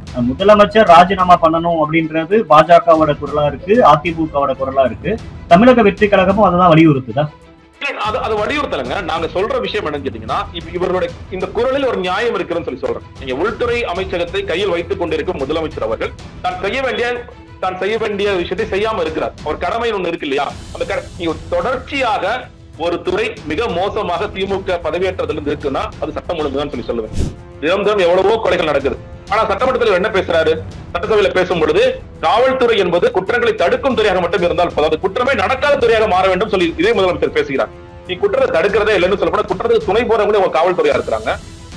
அஹ் முதலமைச்சர் ராஜினாமா பண்ணணும் அப்படின்றது பாஜகவோட குரலா இருக்கு அதிமுகவோட குரலா இருக்கு தமிழக வெற்றி கழகமும் அததான் வலியுறுத்துதா இல்ல, அது அது வலியுறுத்தலைங்க நாங்க சொல்ற விஷயம் என்னன்னு கேட்டீங்கன்னா இப்ப இவர்களுடைய இந்த குரலில் ஒரு நியாயம் இருக்குன்னு சொல்லி சொல்றேன் நீங்க உள்துறை அமைச்சகத்தை கையில் வைத்துக் கொண்டிருக்கும் முதலமைச்சர் அவர்கள் தான் செய்ய வேண்டிய தான் செய்ய வேண்டிய விஷயத்தை செய்யாம இருக்கிறார் அவர் கடமை ஒண்ணு இருக்கு இல்லையா அந்த கட- நீங்க தொடர்ச்சியாக ஒரு துறை மிக மோசமாக திமுக பதவியேற்றதுல இருந்து இருக்குன்னா அது சட்டம் ஒழுங்குதான் சொல்லி சொல்லுவேன் தினம் தினம் எவ்வளவோ கொலைகள் நடக்குது ஆனா சட்டமன்றத்தில் என்ன பேசுறாரு சட்டசபையில பேசும் பொழுது காவல்துறை என்பது குற்றங்களை தடுக்கும் துறையாக மட்டும் இருந்தால் போதாது குற்றமே நடக்காத துறையாக மாற வேண்டும் சொல்லி இதே முதலமைச்சர் பேசுகிறார் நீ குற்றத்தை தடுக்கிறதே இல்லைன்னு சொல்லப்போனா குற்றத்துக்கு துணை போறவங்களே உங்க காவல்துறையா இருக்கிறாங்க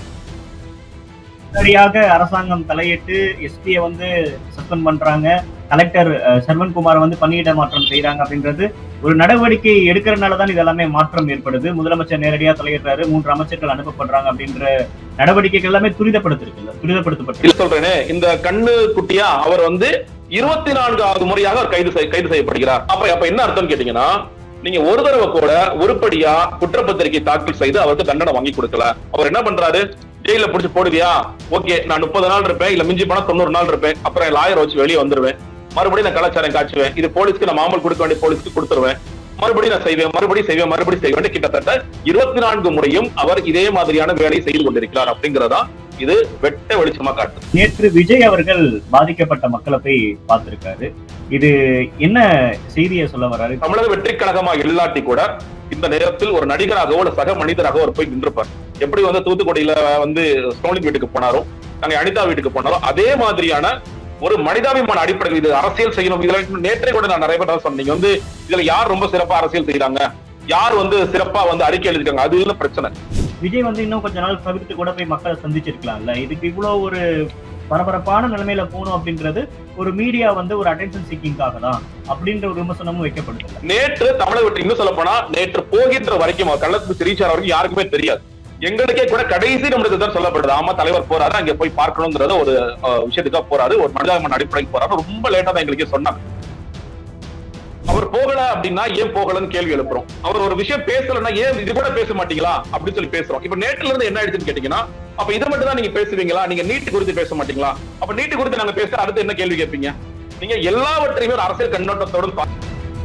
சரியாக அரசாங்கம் தலையிட்டு எஸ்பியை வந்து சஸ்பெண்ட் பண்றாங்க கலெக்டர் அஹ், சர்வன்குமார் வந்து பணியிட மாற்றம் செய்யறாங்க அப்படின்றது ஒரு நடவடிக்கை எடுக்கிறனால தான் இதெல்லாமே மாற்றம் ஏற்படுது முதலமைச்சர் நேரடியா தலையிடுறாரு மூன்று அமைச்சர்கள் அனுப்பப்படுறாங்க அப்படின்ற நடவடிக்கைகள் எல்லாமே துரிதப்படுத்திருக்குல்ல துரிதப்படுத்தப்பட்டு இல்ல சொல்றேனே இந்த கண்ணு குட்டியா அவர் வந்து இருபத்தி நான்காவது முறையாக அவர் கைது செய்- கைது செய்யப்படுகிறார் அப்ப அப்ப என்ன அர்த்தம் கேட்டீங்கன்னா நீங்க ஒரு தடவை கூட உருப்படியா குற்றப்பத்திரிகை தாக்கல் செய்து அவருக்கு தண்டனை வாங்கி கொடுக்கல அவர் என்ன பண்றாரு ஜெயில புடிச்சு போடுவியா ஓகே நான் முப்பது நாள் இருப்பேன் இல்ல மிஞ்சி போனா தொண்ணூறு நாள் இருப்பேன் அப்புறம் லாயர் வச்சு வெளியே வந்துருவேன் மறுபடியும் நான் கலாச்சாரம் காட்டுவேன் இது போலீஸ்க்கு நான் மாமல் கொடுக்க வேண்டிய போலீஸ்க்கு கொடுத்துருவேன் மறுபடியும் நான் செய்வேன் மறுபடியும் செய்வேன் மறுபடியும் செய்வேன் கிட்டத்தட்ட இருபத்தி நான்கு முறையும் அவர் இதே மாதிரியான வேலையை செய்து கொண்டிருக்கிறார் அப்படிங்கறதா இது வெட்ட வெளிச்சமா காட்டுது நேற்று விஜய் அவர்கள் பாதிக்கப்பட்ட மக்களை போய் பார்த்திருக்காரு இது என்ன செய்தியை சொல்ல வர்றாரு தமிழக வெற்றி கழகமா இல்லாட்டி கூட இந்த நேரத்தில் ஒரு நடிகராகவோ இல்ல சக மனிதராகவோ அவர் போய் நின்றுப்பார் எப்படி வந்து தூத்துக்குடியில வந்து ஸ்டோனிங் வீட்டுக்கு போனாரோ நாங்க அனிதா வீட்டுக்கு போனாரோ அதே மாதிரியான ஒரு மனிதாபிமான அடிப்படையில் இது அரசியல் செய்யணும் இதுல நேற்றே கூட நான் நிறைய பேர் சொன்னீங்க வந்து இதுல யார் ரொம்ப சிறப்பா அரசியல் செய்யறாங்க யார் வந்து சிறப்பா வந்து அறிக்கை எழுதிருக்காங்க அது இல்ல பிரச்சனை விஜய் வந்து இன்னும் கொஞ்ச நாள் தவிர்த்து கூட போய் மக்களை சந்திச்சிருக்கலாம்ல இதுக்கு இவ்வளவு ஒரு பரபரப்பான நிலைமையில போகணும் அப்படின்றது ஒரு மீடியா வந்து ஒரு அட்டென்ஷன் சீக்கிங்காக தான் அப்படின்ற ஒரு விமர்சனமும் வைக்கப்படுது நேற்று தமிழக வெற்றி இன்னும் சொல்ல போனா நேற்று போகின்ற வரைக்கும் அவர் கள்ளத்துக்கு ரீச் வரைக்கும் யாருக்குமே தெரியாது எங்களுக்கே கூட கடைசி நிமிடத்துக்கு தான் சொல்லப்படுது ஆமா தலைவர் போறாரு அங்க போய் பார்க்கணுங்கிறத ஒரு அஹ், விஷயத்துக்காக போறாரு ஒரு மனிதாபிமான அடிப்படைக்கு போறாரு ரொம்ப லேட்டா தான் எங்களுக்கே சொன்னாங்க அவர் போகல அப்படின்னா ஏன் போகலன்னு கேள்வி எழுப்புறோம் அவர் ஒரு விஷயம் பேசலன்னா ஏன் இது கூட பேச மாட்டீங்களா அப்படின்னு சொல்லி பேசுறோம் இப்ப நேற்றுல இருந்து என்ன ஆயிடுச்சுன்னு கேட்டீங்கன்னா அப்ப இதை மட்டும் தான் நீங்க பேசுவீங்களா நீங்க நீட்டு குறித்து பேச மாட்டீங்களா அப்ப நீட்டு குறித்து நாங்க பேச அடுத்து என்ன கேள்வி கேட்பீங்க நீங்க எல்லாவற்றையுமே ஒரு அரசியல் கண்ணோட்டத்தோடு பா-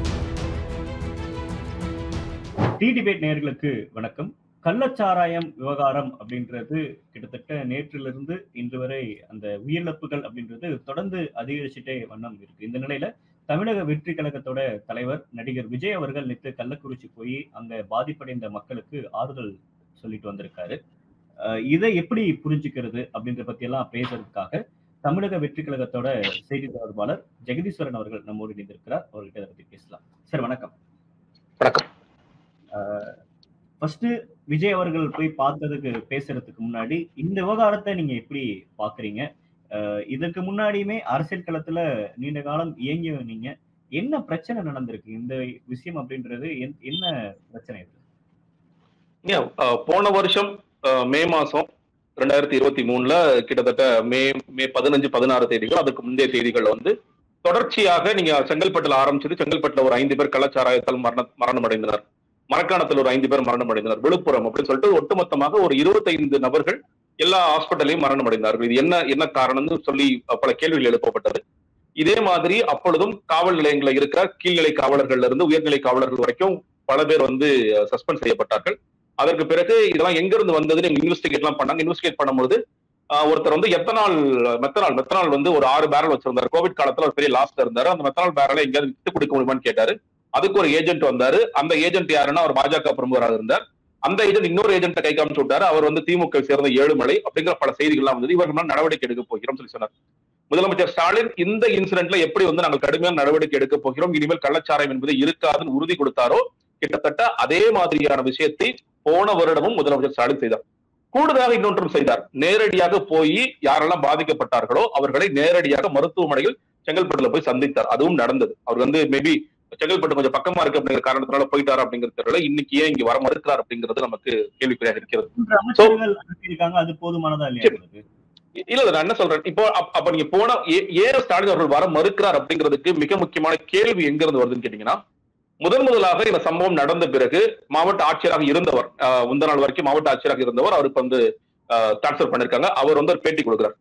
டி டிபேட் நேயர்களுக்கு வணக்கம் கள்ளச்சாராயம் விவகாரம் அப்படின்றது கிட்டத்தட்ட நேற்றிலிருந்து இன்று வரை அந்த உயிரிழப்புகள் அப்படின்றது தொடர்ந்து அதிகரிச்சுட்டே வண்ணம் இருக்கு இந்த நிலையில தமிழக வெற்றி கழகத்தோட தலைவர் நடிகர் விஜய் அவர்கள் நேற்று கள்ளக்குறிச்சி போய் அங்க பாதிப்படைந்த மக்களுக்கு ஆறுதல் சொல்லிட்டு வந்திருக்காரு அஹ் இதை எப்படி புரிஞ்சுக்கிறது அப்படின்ற பத்தி எல்லாம் பேசுறதுக்காக தமிழக வெற்றி கழகத்தோட செய்தி தொடர்பாளர் ஜெகதீஸ்வரன் அவர்கள் நம்மோடு இணைந்திருக்கிறார் அவர்கிட்ட இதை பத்தி பேசலாம் சார் வணக்கம் வணக்கம் ஃபர்ஸ்ட் விஜய் அவர்கள் போய் பார்த்ததுக்கு பேசுறதுக்கு முன்னாடி இந்த விவகாரத்தை நீங்க எப்படி பாக்குறீங்க அஹ் இதற்கு முன்னாடியுமே அரசியல் களத்துல நீண்ட காலம் இயங்கி நீங்க என்ன பிரச்சனை நடந்திருக்கு இந்த விஷயம் அப்படின்றது என்- என்ன பிரச்சனை இது ஏன், அஹ், போன வருஷம் அஹ், மே மாசம் ரெண்டாயிரத்தி இருபத்தி மூணுல கிட்டத்தட்ட மே மே பதினஞ்சு பதினாறு தேதிகள் அதுக்கு முந்தைய தேதிகள் வந்து தொடர்ச்சியாக நீங்க செங்கல்பட்டுல ஆரம்பிச்சது செங்கல்பட்டுல ஒரு ஐந்து பேர் கள்ளச்சாராயத்தால் மரண மரணம் அடைந்தனர் மரக்காணத்தில் ஒரு ஐந்து பேர் மரணம் அடைந்தனர் விழுப்புரம் அப்படின்னு சொல்லிட்டு ஒட்டுமொத்தமாக ஒரு இருபத்தைந்து நபர்கள் எல்லா ஹாஸ்பிட்டலையும் மரணம் அடைந்தார்கள் இது என்ன என்ன காரணம்னு சொல்லி பல கேள்விகள் எழுப்பப்பட்டது இதே மாதிரி அப்பொழுதும் காவல் நிலையங்களில் இருக்கிற கீழ்நிலை காவலர்கள்ல இருந்து உயர்நிலை காவலர்கள் வரைக்கும் பல பேர் வந்து சஸ்பெண்ட் செய்யப்பட்டார்கள் அதற்கு பிறகு இதெல்லாம் எங்க இருந்து வந்ததுன்னு இன்வெஸ்டிகேட் எல்லாம் பண்ணாங்க இன்வெஸ்டிகேட் பண்ணும்போது ஆஹ், ஒருத்தர் வந்து எத்தனால் மெத்தனால் மெத்தனால் வந்து ஒரு ஆறு பேரல் வச்சிருந்தாரு கோவிட் காலத்துல ஒரு பெரிய லாஸ்ல இருந்தாரு அந்த மெத்தனால் பேரலை எங்கேயாவது வித்து கொடுக்க முடியுமான்னு கேட்டாரு அதுக்கு ஒரு ஏஜென்ட் வந்தாரு அந்த ஏஜென்ட் யாருன்னா அவர் பாஜக பிரமுகராக இருந்தார் அந்த ஏஜென்ட் இன்னொரு ஏஜென்ட்டை கை காமிச்சு விட்டாரு அவர் வந்து திமுக சேர்ந்த ஏழுமலை அப்படிங்கிற பல செய்திகள்லாம் வந்தது இவர்கள் மேல நடவடிக்கை எடுக்க போகிறோம் சொல்லி சொன்னார் முதலமைச்சர் ஸ்டாலின் இந்த இன்சிடென்ட்ல எப்படி வந்து நாங்கள் கடுமையான நடவடிக்கை எடுக்க போகிறோம் இனிமேல் கள்ளச்சாராயம் என்பது இருக்காதுன்னு உறுதி கொடுத்தாரோ கிட்டத்தட்ட அதே மாதிரியான விஷயத்தை போன வருடமும் முதலமைச்சர் ஸ்டாலின் செய்தார் கூடுதலாக இன்னொன்றும் செய்தார் நேரடியாக போய் யாரெல்லாம் பாதிக்கப்பட்டார்களோ அவர்களை நேரடியாக மருத்துவமனையில் செங்கல்பட்டுல போய் சந்தித்தார் அதுவும் நடந்தது அவர் வந்து மேபி செங்கல்பட்டு கொஞ்சம் பக்கமா இருக்கு அப்படிங்கிற காரணத்தினால போயிட்டாரு அப்படிங்கிறது தெரியல இன்னைக்கு ஏன் இங்க வர மறுக்கிறார் அப்படிங்கிறது நமக்கு கேள்விக்குறியாக இருக்கிறது மூன்று அமைச்சர்கள் அனுப்பியிருக்காங்க அது போதுமானதா இல்லையா உங்களுக்கு? இல்ல இல்ல நான் என்ன சொல்றேன் இப்போ அப்- அப்ப நீங்க போன ஏ- ஏன் ஸ்டாலின் அவர்கள் வர மறுக்கிறார் அப்படிங்கிறதுக்கு மிக முக்கியமான கேள்வி எங்க இருந்து வருதுன்னு கேட்டீங்கன்னா முதன் முதலாக இந்த சம்பவம் நடந்த பிறகு மாவட்ட ஆட்சியராக இருந்தவர் ஆஹ், முந்த நாள் வரைக்கும் மாவட்ட ஆட்சியராக இருந்தவர் அவருக்கு வந்து டிரான்ஸ்பர் பண்ணிருக்காங்க அவர் வந்து ஒரு பேட்டி கொடுக்கிறார்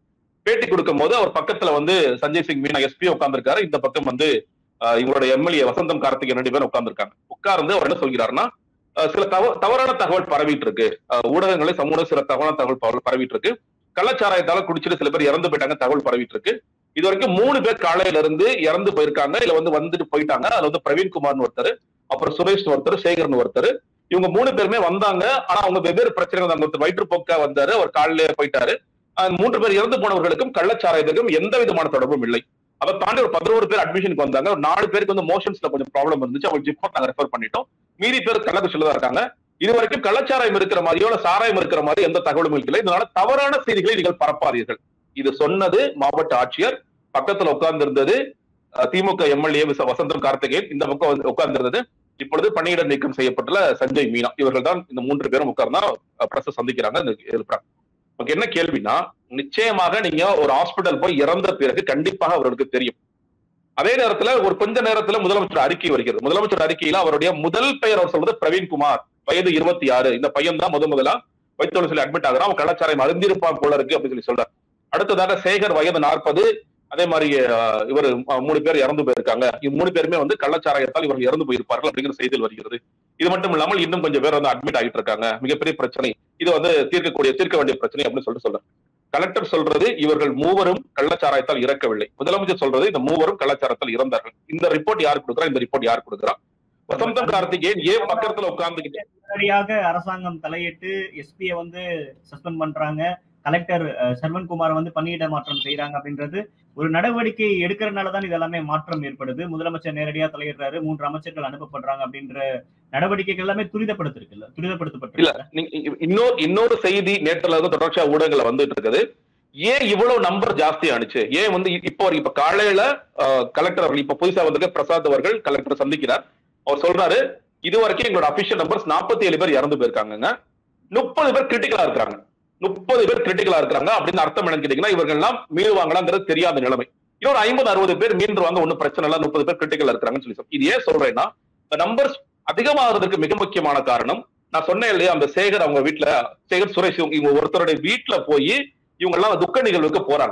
பேட்டி கொடுக்கும் போது அவர் பக்கத்துல வந்து சஞ்சய் சிங் மீனா எஸ்பி உட்கார்ந்திருக்காரு இந்த பக்கம் வந்து ஆஹ், இவரோட எம்எல்ஏ வசந்தம் கார்த்திகேயன் ரெண்டு பேரும் உட்கார்ந்திருக்காங்க உட்கார்ந்து அவர் என்ன சொல்கிறாருன்னா ஆஹ், சில தவ தவறான தகவல் பரவிட்டு இருக்கு ஆஹ், ஊடகங்களே சமூக சில தவறான தகவல் பரவ- பரவிட்டு இருக்கு கள்ளச்சாராயத்தால குடிச்சிட்டு சில பேர் இறந்து போயிட்டாங்க தகவல் பரவிட்டு இருக்கு இது வரைக்கும் மூணு பேர் காலையில இருந்து இறந்து போயிருக்காங்க இல்ல வந்து வந்துட்டு போயிட்டாங்க அதுல வந்து பிரவீன்குமார்னு ஒருத்தர் அப்புறம் சுரேஷ் ஒருத்தர் சேகர்னு ஒருத்தர் இவங்க மூணு பேருமே வந்தாங்க ஆனா அவங்க வெவ்வேறு பிரச்சனைகள் வந்தாங்க ஒருத்தர் வயிற்றுப்போக்கா வந்தாரு அவர் காலையில போயிட்டாரு அந்த மூன்று பேர் இறந்து போனவர்களுக்கும் கள்ளச்சாராயத்துக்கும் எந்த விதமான தொடர்பும் இல்லை அதை தாண்டி ஒரு பதினோரு பேர் அட்மிஷனுக்கு வந்தாங்க ஒரு நாலு பேருக்கு வந்து மோஷன்ஸ்ல கொஞ்சம் ப்ராப்ளம் இருந்துச்சு அவங்க ஜிப்மோட் நாங்க ரெஃபர் பண்ணிட்டோம் மீதி பேர் கள்ளக்குறிச்சியில தான் இருக்காங்க இது வரைக்கும் கள்ளச்சாராயம் இருக்கிற மாதிரியோ இல்ல சாராயம் இருக்கிற மாதிரி எந்த தகவலும் இல்லை இதனால தவறான செய்திகளை நீங்கள் பரப்பாதீர்கள் இது சொன்னது மாவட்ட ஆட்சியர் பக்கத்துல உட்கார்ந்து இருந்தது திமுக எம்எல்ஏ வசந்தம் கார்த்திகேயன் இந்த பக்கம் உட்கார்ந்து இருந்தது இப்பொழுது பணியிட நீக்கம் செய்யப்பட்டுள்ள சஞ்சய் மீனா இவர்கள் தான் இந்த மூன்று பேரும் உட்கார்ந்தா பிரஸ் சந்திக்கிறாங்க இந்த எழுப்புறாங்க உங்களுக்கு என்ன கேள்வினா நிச்சயமாக நீங்க ஒரு ஹாஸ்பிட்டல் போய் இறந்த பிறகு கண்டிப்பாக அவர்களுக்கு தெரியும் அதே நேரத்துல ஒரு கொஞ்ச நேரத்துல முதலமைச்சர் அறிக்கை வருகிறது முதலமைச்சர் அறிக்கையில அவருடைய முதல் பெயர் அவர் சொல்றது பிரவீன்குமார் வயது இருபத்தி ஆறு இந்த பையன் தான் முத முதலா வைத்தோடு சொல்லி அட்மிட் ஆகுறான் அவன் கலாச்சாரம் அறிந்திருப்பான் போல இருக்கு அப்படின்னு சொல்லி சொல்றார் அடுத்ததாக சேகர் வயது நாற்பது அதே மாதிரி அஹ், இவர் அஹ், மூணு பேர் இறந்து போயிருக்காங்க இவ் மூணு பேருமே வந்து கள்ளச்சாராயத்தால் இவர்கள் இறந்து போயிருப்பார்கள் அப்படிங்கிற செய்தியில் வருகிறது இது மட்டும் இல்லாமல் இன்னும் கொஞ்சம் பேர் வந்து அட்மிட் ஆகிட்டு இருக்காங்க மிகப்பெரிய பிரச்சனை இது வந்து தீர்க்கக்கூடிய தீர்க்க வேண்டிய பிரச்சனை அப்படின்னு சொல்லிட்டு சொல்றாரு கலெக்டர் சொல்றது இவர்கள் மூவரும் கள்ளச்சாராயத்தால் இறக்கவில்லை முதலமைச்சர் சொல்றது இந்த மூவரும் கள்ளச்சாரத்தால் இறந்தார்கள் இந்த ரிப்போர்ட் யார் கொடுக்குறா இந்த ரிப்போர்ட் யார் கொடுக்குறா வசந்தம் கார்த்திகேயன் ஏன் பக்கத்துல உட்கார்ந்துகிட்டு நேரடியாக அரசாங்கம் தலையிட்டு எஸ்பியை வந்து சஸ்பெண்ட் பண்றாங்க கலெக்டர் சர்வன்குமார் வந்து பணியிட மாற்றம் செய்யறாங்க அப்படின்றது ஒரு நடவடிக்கை எடுக்கிறதுனால தான் இதெல்லாமே மாற்றம் ஏற்படுது முதலமைச்சர் நேரடியா தலையிடுறாரு மூன்று அமைச்சர்கள் அனுப்பப்படுறாங்க அப்படின்ற நடவடிக்கைகள் எல்லாமே துரிதப்படுத்திருக்குல்ல இல்ல துரிதப்படுத்தப்பட்டிருக்கு நீங்க இ- இன்னொரு இன்னொரு செய்தி நேற்றுல இருந்து தொடர்ச்சியா ஊடகங்கள்ல வந்துட்டு இருக்குது ஏன் இவ்வளவு நம்பர் ஜாஸ்தி ஆனிச்சு ஏன் வந்து இ- இப்போ இப்ப காலையில அஹ், கலெக்டர் அவர்கள் இப்ப புதுசா வந்திருக்க பிரசாத் அவர்கள் கலெக்டர் சந்திக்கிறார் அவர் சொல்றாரு இது வரைக்கும் எங்களோட அபிஷியல் நம்பர்ஸ் 47 ஏழு பேர் இறந்து போயிருக்காங்க முப்பது பேர் கிரிட்டிக்கலா இருக்காங்க முப்பது பேர் கிரிட்டிக்கலா இருக்காங்க அப்படின்னு அர்த்தம் என்னன்னு கேட்டீங்கன்னா இவர்கள் எல்லாம் மீளுவாங்களாங்கிறது தெரியாத நிலைமை இன்னொரு ஐம்பது அறுபது பேர் மீண்டுருவாங்க ஒன்னும் பிரச்சனை இல்ல முப்பது பேர் கிரிட்டிக்கலா இருக்காங்கன்னு சொல்லி சொல்~ இது ஏன் சொல்றேன்னா இந்த நம்பர்ஸ் அதிகமாகிறதுக்கு மிக முக்கியமான காரணம் நான் சொன்னேன் இல்லையா அந்த சேகர் அவங்க வீட்டுல சேகர் சுரேஷ் இவங்க இவங்க ஒருத்தருடைய வீட்டுல போய் இவங்க எல்லாம் துக்க நிகழ்வுக்கு போறாங்க